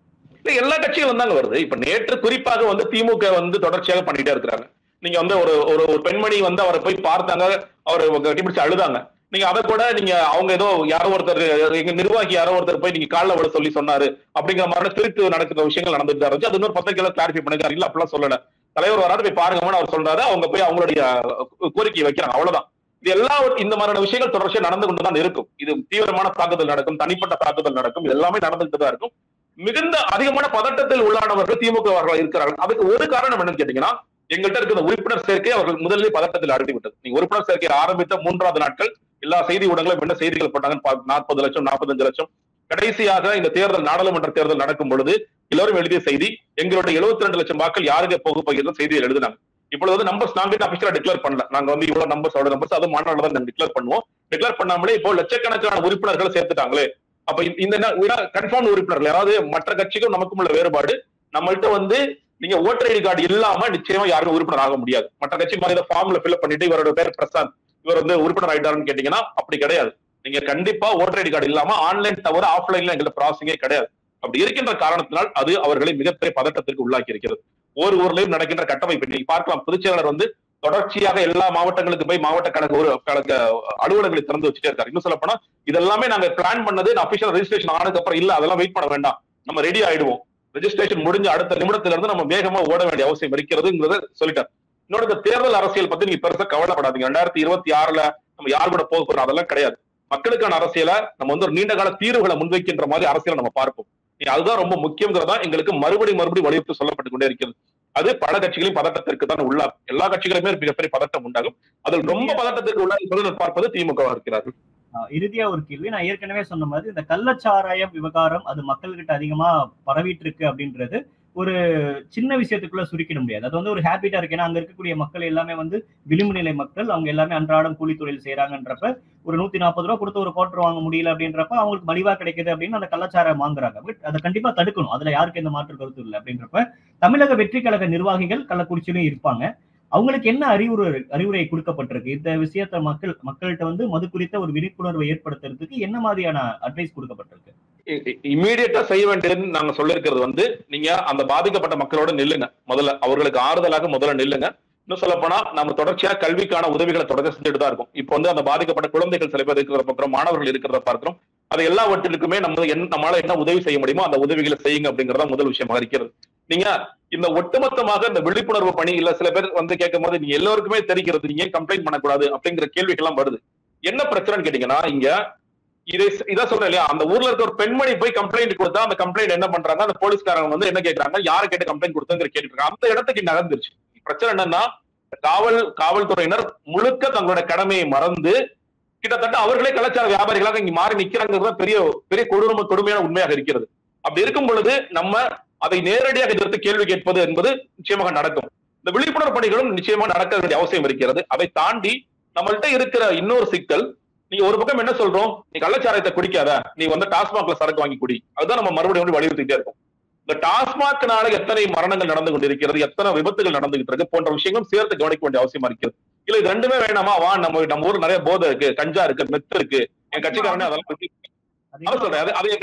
இல்ல எல்லா கட்சியும் வந்தாங்க வருது இப்ப நேற்று குறிப்பாக வந்து திமுக வந்து தொடர்ச்சியாக பண்ணிட்டே இருக்கிறாங்க நீங்க வந்து ஒரு ஒரு ஒரு பெண்மணி வந்து அவரை போய் பார்த்தாங்க அவர் கட்டிப்பிடிச்சு அழுதாங்க நீங்க அதை கூட நீங்க அவங்க ஏதோ யாரோ ஒருத்தர் எங்க நிர்வாகி யாரோ ஒருத்தர் போய் நீங்க காலில் விட சொல்லி சொன்னாரு அப்படிங்கிற மாதிரி திருட்டு நடக்கிற விஷயங்கள் நடந்துட்டு தான் இருந்துச்சு அது இன்னொரு பத்திரிகையில கிளாரிஃபை பண்ணிருக்காரு இல்ல அப்படிலாம் சொல்லல தலைவர் வராது போய் பாருங்கன்னு அவர் சொல்றாரு அவங்க போய் அவங்களுடைய கோரிக்கையை வைக்கிறாங்க அவ்வளவுதான் இது எல்லா இந்த மாதிரியான விஷயங்கள் தொடர்ச்சியா நடந்து கொண்டு தான் இருக்கும் இது தீவிரமான தாக்குதல் நடக்கும் தனிப்பட்ட தாக்குதல் நடக்கும் இது எல்லாமே நடந்துட்டு தான் இருக்கும் மிகுந்த அதிகமான பதட்டத்தில் உள்ளானவர்கள் திமுக அவர்கள் இருக்கிறார்கள் அதுக்கு ஒரு காரணம் என்னன்னு கேட்டீங்கன்னா எங்கள்கிட்ட இருக்கிற உறுப்பினர் சேர்க்கை அவர்கள் முதலில் பதட்டத்தில் அழுத்தி விட்டது நீங்க உறுப்பினர் சேர்க்கை ஆரம்பித்த மூன்றாவது நாட்கள் எல்லா செய்தி ஊடகங்களும் என்ன செய்திகள் போட்டாங்க நாற்பது லட்சம் நாற்பத்தஞ்சு லட்சம் கடைசியாக இந்த தேர்தல் நாடாளுமன்ற தேர்தல் நடக்கும் பொழுது எல்லோரும் எழுதிய செய்தி எங்களுடைய எழுபத்தி ரெண்டு லட்சம் வாக்கள் யாருக்கு போக போகிறது செய்தியில் எழுதினாங்க இப்பொழுது வந்து நம்பர்ஸ் நாங்க அபிஷியலா டிக்ளேர் பண்ணல நாங்க வந்து இவ்வளவு நம்பர்ஸ் அவ்வளவு நம்பர்ஸ் அது மாநாடு தான் டிக்ளேர் பண்ணுவோம் டிக்ளேர் பண்ணாமலே இப்போ லட்சக்கணக்கான உறுப்பினர்களை சேர்த்துட்டாங்களே அப்ப இந்த கன்ஃபார்ம் உறுப்பினர்கள் யாராவது மற்ற கட்சிக்கும் நமக்கும் உள்ள வேறுபாடு நம்மள்ட்ட வந்து நீங்க ஓட்டர் ஐடி கார்டு இல்லாம நிச்சயமா யாரும் உறுப்பினர் ஆக முடியாது மற்ற கட்சி மாதிரி ஃபார்ம்ல ஃபில்அப் பண்ணிட்டு இவரோட பேர் பிரசாந்த் இவர் வந்து உறுப்பினர் ஆயிட்டாருன்னு கேட்டீங்கன்னா அப்படி கிடையாது நீங்க கண்டிப்பா ஓட்டர் ஐடி கார்டு இல்லாம ஆன்லைன் தவிர ஆஃப்லைன்ல எங்களுக்கு ப்ராசஸிங்கே கிடையாது அப்படி இருக்கின்ற காரணத்தினால் அது அவர்களை மிகப்பெரிய பதட்டத்திற்கு உள்ளாக்கி இருக்கிறது ஒரு ஊர்லயும் நடக்கின்ற கட்டமைப்பு நீங்க பார்க்கலாம் பொதுச்செயலாளர் வந்து தொடர்ச்சியாக எல்லா மாவட்டங்களுக்கு போய் மாவட்ட கணக்கு ஒரு கணக்கு அலுவலகங்களை திறந்து வச்சுட்டே இருக்காரு இன்னும் சொல்ல போனா இதெல்லாமே நாங்க பிளான் பண்ணது அபிஷியல் ரெஜிஸ்ட்ரேஷன் ஆனதுக்கு அப்புறம் இல்ல அதெல்லாம் வெயிட் பண்ண வேண்டாம் நம்ம ரெடி ஆயிடுவோம் ரெஜிஸ்ட்ரேஷன் முடிஞ்ச அடுத்த நிமிடத்துல இருந்து நம்ம வேகமா ஓட வேண்டிய அவசியம் இருக்கிறதுங்கிறத சொல்லிட்டார் இன்னொரு இந்த தேர்தல் அரசியல் பத்தி நீங்க பெருசா கவலைப்படாதீங்க ரெண்டாயிரத்தி இருபத்தி ஆறுல நம்ம யார் கூட போக போறோம் அதெல்லாம் கிடையாது மக்களுக்கான அரசியல நம்ம வந்து ஒரு நீண்ட கால தீர்வுகளை முன்வைக்கின்ற மாதிரி அரசியலை நம்ம பார்ப்போம் அதுதான் ரொம்ப முக்கியங்கிறதா எங்களுக்கு மறுபடி மறுபடி வலியுறுத்தி சொல்லப்பட்டு கொண்டே இருக்கிறது அது பல கட்சிகளையும் பதட்டத்திற்கு தான் உள்ளாகும் எல்லா கட்சிகளுமே மிகப்பெரிய பதட்டம் உண்டாகும் அதில் ரொம்ப பதட்டத்திற்கு உள்ளாக பார்ப்பது திமுக இருக்கிறார்கள் இறுதியா ஒரு கேள்வி நான் ஏற்கனவே சொன்ன மாதிரி இந்த கள்ளச்சாராயம் விவகாரம் அது மக்கள்கிட்ட அதிகமா பரவிட்டு இருக்கு அப்படின்றது ஒரு சின்ன விஷயத்துக்குள்ள சுருக்கிட முடியாது அது வந்து ஒரு ஹேபிட்டா இருக்கு ஏன்னா அங்க இருக்கக்கூடிய மக்கள் எல்லாமே வந்து விளிம்பு நிலை மக்கள் அவங்க எல்லாமே அன்றாடம் கூலி தொழில் செய்யறாங்கன்றப்ப ஒரு நூத்தி நாற்பது ரூபா கொடுத்து ஒரு கோட்டர் வாங்க முடியல அப்படின்றப்ப அவங்களுக்கு மலிவா கிடைக்குது அப்படின்னு அந்த கள்ளச்சாரம் வாங்குறாங்க பட் அதை கண்டிப்பா தடுக்கணும் அதுல யாருக்கு எந்த மாற்று கருத்து இல்லை அப்படின்றப்ப தமிழக வெற்றி கழக நிர்வாகிகள் கள்ளக்குறிச்சியிலும் இருப்பாங்க அவங்களுக்கு என்ன அறிவுரை அறிவுரை கொடுக்கப்பட்டிருக்கு இந்த விஷயத்த மக்கள் மக்கள்கிட்ட வந்து மது குறித்த ஒரு விழிப்புணர்வை ஏற்படுத்துறதுக்கு என்ன மாதிரியான அட்வைஸ் கொடுக்கப்பட்டிருக்கு இமீடியட்டா செய்ய வேண்டியதுன்னு நாங்க சொல்லிருக்கிறது வந்து நீங்க அந்த பாதிக்கப்பட்ட மக்களோட நில்லுங்க முதல்ல அவர்களுக்கு ஆறுதலாக முதல்ல நில்லுங்க இன்னும் சொல்ல போனா நம்ம தொடர்ச்சியா கல்விக்கான உதவிகளை தொடர்ச்சி செஞ்சுட்டு தான் இருக்கும் இப்போ வந்து அந்த பாதிக்கப்பட்ட குழந்தைகள் சில பேர் இருக்கிறத பார்க்கிறோம் மாணவர்கள் இருக்கிறத பார்க்கிறோம் அது எல்லாவற்றிலுக்குமே நம்ம என்ன நம்மளால என்ன உதவி செய்ய முடியுமோ அந்த உதவிகளை செய்யுங்க அப்படிங்கறத முதல் விஷயமா இருக்கிறது நீங்க இந்த ஒட்டுமொத்தமாக இந்த விழிப்புணர்வு பணி இல்ல சில பேர் வந்து கேட்கும் போது நீங்க எல்லோருக்குமே தெரிகிறது நீங்க ஏன் கம்ப்ளைண்ட் பண்ணக்கூடாது அப்படிங்கிற கேள்விகள் எல்லாம் வருது என்ன பிரச்சனைன்னு கேட்டீங்கன்னா இங்க இதை இதான் சொல்றேன் இல்லையா அந்த ஊர்ல இருக்க ஒரு பெண்மணி போய் கம்ப்ளைண்ட் கொடுத்தா அந்த கம்ப்ளைண்ட் என்ன பண்றாங்க அந்த போலீஸ்காரங்க வந்து என்ன கேட்கறாங்க யாரை கேட்டு கம்ப்ளைண்ட் கொடுத்தங்கிற கேட்டு இருக்காங்க அந்த இடத்துக்கு நகர்ந்துருச்சு பிரச்சனை என்னன்னா காவல் காவல்துறையினர் முழுக்க தங்களோட கடமையை மறந்து கிட்டத்தட்ட அவர்களே கலாச்சார வியாபாரிகளாக இங்க மாறி நிக்கிறாங்கிறது பெரிய பெரிய கொடூரம கொடுமையான உண்மையாக இருக்கிறது அப்படி இருக்கும் பொழுது நம்ம அதை நேரடியாக எதிர்த்து கேள்வி கேட்பது என்பது நிச்சயமாக நடக்கும் இந்த விழிப்புணர்வு பணிகளும் நிச்சயமா நடக்க வேண்டிய அவசியம் இருக்கிறது அதை தாண்டி நம்மள்ட்ட இருக்கிற இன்னொரு சிக்கல் நீங்க ஒரு பக்கம் என்ன சொல்றோம் நீ கள்ளச்சாரத்தை குடிக்காத நீ வந்து டாஸ்மாக்ல சரக்கு வாங்கி குடி அதுதான் நம்ம மறுபடியும் வலியுறுத்திட்டே இருக்கோம் இந்த டாஸ்மாக்னால எத்தனை மரணங்கள் நடந்து கொண்டிருக்கிறது எத்தனை விபத்துகள் நடந்துகிட்டு இருக்கு போன்ற விஷயங்களும் சேர்த்து கவனிக்க வேண்டிய அவசியமா இருக்கிறது இல்ல இது ரெண்டுமே வேணாமா வா நம்ம நம்ம ஊர்ல நிறைய போதை இருக்கு கஞ்சா இருக்கு மெத்து இருக்கு என் கட்சிக்காரனே அதெல்லாம் சொல்றேன் அது அது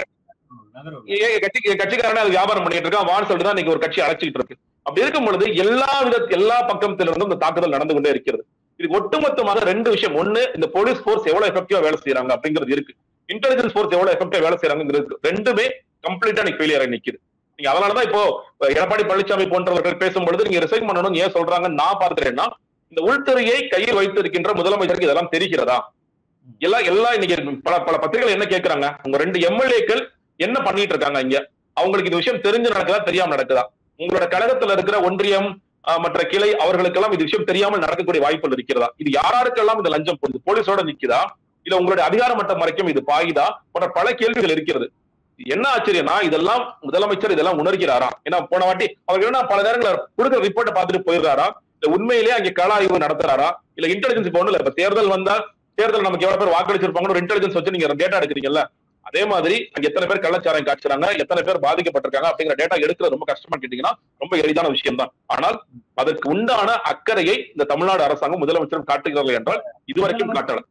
என் கட்சி என் கட்சிக்காரனே அது வியாபாரம் பண்ணிட்டு இருக்கான் வான்னு சொல்லிட்டு தான் இன்னைக்கு ஒரு கட்சி அழைச்சிட்டு இருக்கு அப்படி இருக்கும் பொழுது எல்லா வித எல்லா பக்கத்துல இருந்தும் இந்த தாக்குதல் நடந்து கொண்டே இருக்கிறது இது ஒட்டுமொத்தமாக ரெண்டு விஷயம் ஒண்ணு இந்த போலீஸ் போர்ஸ் எவ்வளவு எஃபெக்டிவா வேலை செய்யறாங்க அப்படிங்கிறது இருக்கு இன்டெலிஜென்ஸ் போர்ஸ் எவ்வளவு எஃபெக்டிவா வேலை செய்யறாங்கிறது ரெண்டுமே கம்ப்ளீட்டா நீங்க ஃபெயிலியர் நிக்குது நீங்க அதனாலதான் இப்போ எடப்பாடி பழனிசாமி போன்றவர்கள் பேசும்பொழுது நீங்க ரிசைன் பண்ணணும் ஏன் சொல்றாங்கன்னு நான் பார்க்கிறேன்னா இந்த உள்துறையை கையில் வைத்திருக்கின்ற முதலமைச்சருக்கு இதெல்லாம் தெரிகிறதா எல்லாம் எல்லாம் இன்னைக்கு பல பல பத்திரிகைகள் என்ன கேட்கறாங்க உங்க ரெண்டு எம்எல்ஏக்கள் என்ன பண்ணிட்டு இருக்காங்க இங்க அவங்களுக்கு இந்த விஷயம் தெரிஞ்சு நடக்குதா தெரியாம நடக்குதா உங்களோட கழகத்துல இருக்கிற ஒன்றியம் மற்ற கிளை அவர்களுக்கெல்லாம் இது விஷயம் தெரியாமல் நடக்கக்கூடிய வாய்ப்புகள் இருக்கிறதா இது யாராருக்கெல்லாம் இந்த லஞ்சம் போகுது போலீஸோட நிக்குதா இல்ல உங்களுடைய அதிகார மட்டம் வரைக்கும் இது பாயுதா போன்ற பல கேள்விகள் இருக்கிறது என்ன ஆச்சரியம்னா இதெல்லாம் முதலமைச்சர் இதெல்லாம் உணர்கிறாரா ஏன்னா போன வாட்டி அவர் என்ன பல நேரங்களில் கொடுக்குற ரிப்போர்ட்டை பார்த்துட்டு போயிடுறாரா இல்ல உண்மையிலேயே அங்கே கள ஆய்வு நடத்துறாரா இல்ல இன்டெலிஜென்ஸ் இப்போ ஒண்ணு இல்ல இப்ப தேர்தல் வந்தா தேர்தல் நமக்கு எவ்வளவு பேர் வாக்களிச்சிருப்பாங்கன்னு ஒரு இன்டெலிஜென்ஸ் வச்சு நீங்க டேட்டா எடுக்கிறீங்கல்ல அதே மாதிரி அங்க எத்தனை பேர் கள்ளச்சாரம் காய்ச்சுறாங்க எத்தனை பேர் பாதிக்கப்பட்டிருக்காங்க அப்படிங்கிற டேட்டா எடுக்கிறது ரொம்ப கஷ்டமா கேட்டீங்கன்னா ரொம்ப எளிதான விஷயம் தான் ஆனால் அதற்கு உண்டான அக்கறையை இந்த தமிழ்நாடு அரசாங்கம் முதலமைச்சரும் காட்டுகிறார்கள் என்றால் இதுவரைக்கும் காட்டல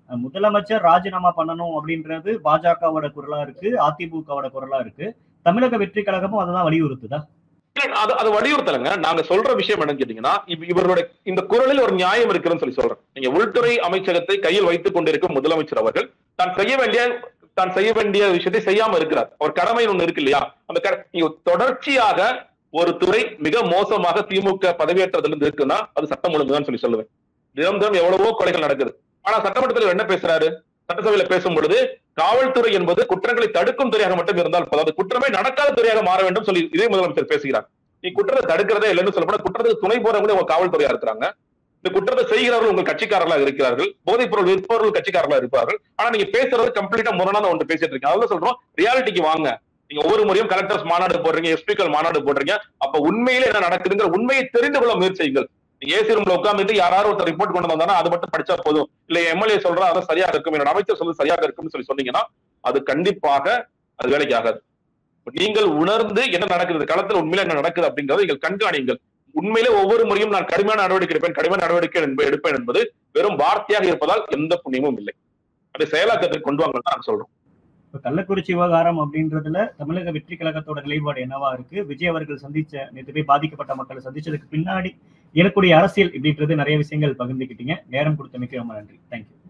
அஹ் முதலமைச்சர் ராஜினாமா பண்ணணும் அப்படின்றது பாஜகவோட குரலா இருக்கு அதிமுகவோட குரலா இருக்கு தமிழக வெற்றி கழகமும் அதை தான் வலியுறுத்துதா இல்ல, அது அது வலியுறுத்தலைங்க நாங்க சொல்ற விஷயம் என்னன்னு கேட்டீங்கன்னா இப்ப இவர்களுடைய இந்த குரலில் ஒரு நியாயம் இருக்குன்னு சொல்லி சொல்றேன் நீங்க உள்துறை அமைச்சகத்தை கையில் வைத்துக் கொண்டிருக்கும் முதலமைச்சர் அவர்கள் தான் செய்ய வேண்டிய தான் செய்ய வேண்டிய விஷயத்தை செய்யாம இருக்கிறார் அவர் கடமை ஒண்ணு இருக்கு இல்லையா அந்த கட- நீங்க தொடர்ச்சியாக ஒரு துறை மிக மோசமாக திமுக பதவியேற்றதுல இருந்து இருக்குன்னா அது சட்டம் ஒழுங்குதான் சொல்லி சொல்லுவேன் தினம் தினம் எவ்வளவோ கொலைகள் நடக்குது ஆனா சட்டமன்றத்தில் இவர் என்ன பேசுறாரு சட்டசபையில பேசும் பொழுது காவல்துறை என்பது குற்றங்களை தடுக்கும் துறையாக மட்டும் இருந்தால் போதும். அது குற்றமே நடக்காத துறையாக மாற வேண்டும் சொல்லி இதே முதலமைச்சர் பேசுகிறார் நீ குற்றத்தை தடுக்கிறதே இல்லைன்னு சொல்லப்பட குற்றத்துக்கு துணை போறவங்களே உங்க காவல்துறையா இருக்கிறாங்க இந்த குற்றத்தை செய்கிறவர்கள் உங்கள் கட்சிக்காரர்களாக இருக்கிறார்கள் போதைப் பொருள் விற்பவர்கள் கட்சிக்காரர்களாக இருப்பார்கள் ஆனா நீங்க பேசுறது கம்ப்ளீட்டா முரணான ஒன்று பேசிட்டு இருக்கீங்க அதான் சொல்றோம் ரியாலிட்டிக்கு வாங்க நீங்க ஒவ்வொரு முறையும் கலெக்டர்ஸ் மாநாடு போடுறீங்க எஸ்பிக்கள் மாநாடு போடுறீங்க அப்ப உண்மையிலே என்ன நடக்குதுங்கிற உண்மையை தெரிந்து கொள்ள முயற்சி செய்யுங்கள் நீங்க ஏசி ரூம்ல உட்கார்ந்துட்டு யாராவது ஒருத்தர் ரிப்போர்ட் கொண்டு வந்தாங்கன்னா அது மட்டும் படிச்சா போதும் இல்ல எம்எல்ஏ சொல்றா அதான் சரியாக இருக்கும் என்னோட அமைச்சர் சொல்றது சரியாக இருக்கும்னு சொல்லி சொன்னீங்கன்னா அது கண்டிப்பாக அது வேலைக்கு ஆகாது நீங்கள் உணர்ந்து என்ன நடக்குது களத்தில் உண்மையில என்ன நடக்குது அப்படிங்கறத நீங்கள் கண்காணிங்கள் உண்மையிலே ஒவ்வொரு முறையும் நான் கடுமையான நடவடிக்கை எடுப்பேன் கடுமையான நடவடிக்கை என்ப- எடுப்பேன் என்பது வெறும் வார்த்தையாக இருப்பதால் எந்த புண்ணியமும் இல்லை அதை செயலாக்கத்திற்கு கொண்டு வாங்க நான் சொல்றோம் இப்ப கள்ளக்குறிச்சி விவகாரம் அப்படின்றதுல தமிழக வெற்றி கழகத்தோட நிலைப்பாடு என்னவா இருக்கு விஜய் அவர்கள் சந்திச்ச நேற்று போய் பாதிக்கப்பட்ட மக்களை சந்திச்சதுக்கு பின்னாடி இருக்கக்கூடிய அரசியல் இப்படின்றது நிறைய விஷயங்கள் பகிர்ந்துக்கிட்டீங்க நேரம் கொடுத்தமைக்கு ரொம்ப நன்றி தேங்க்யூ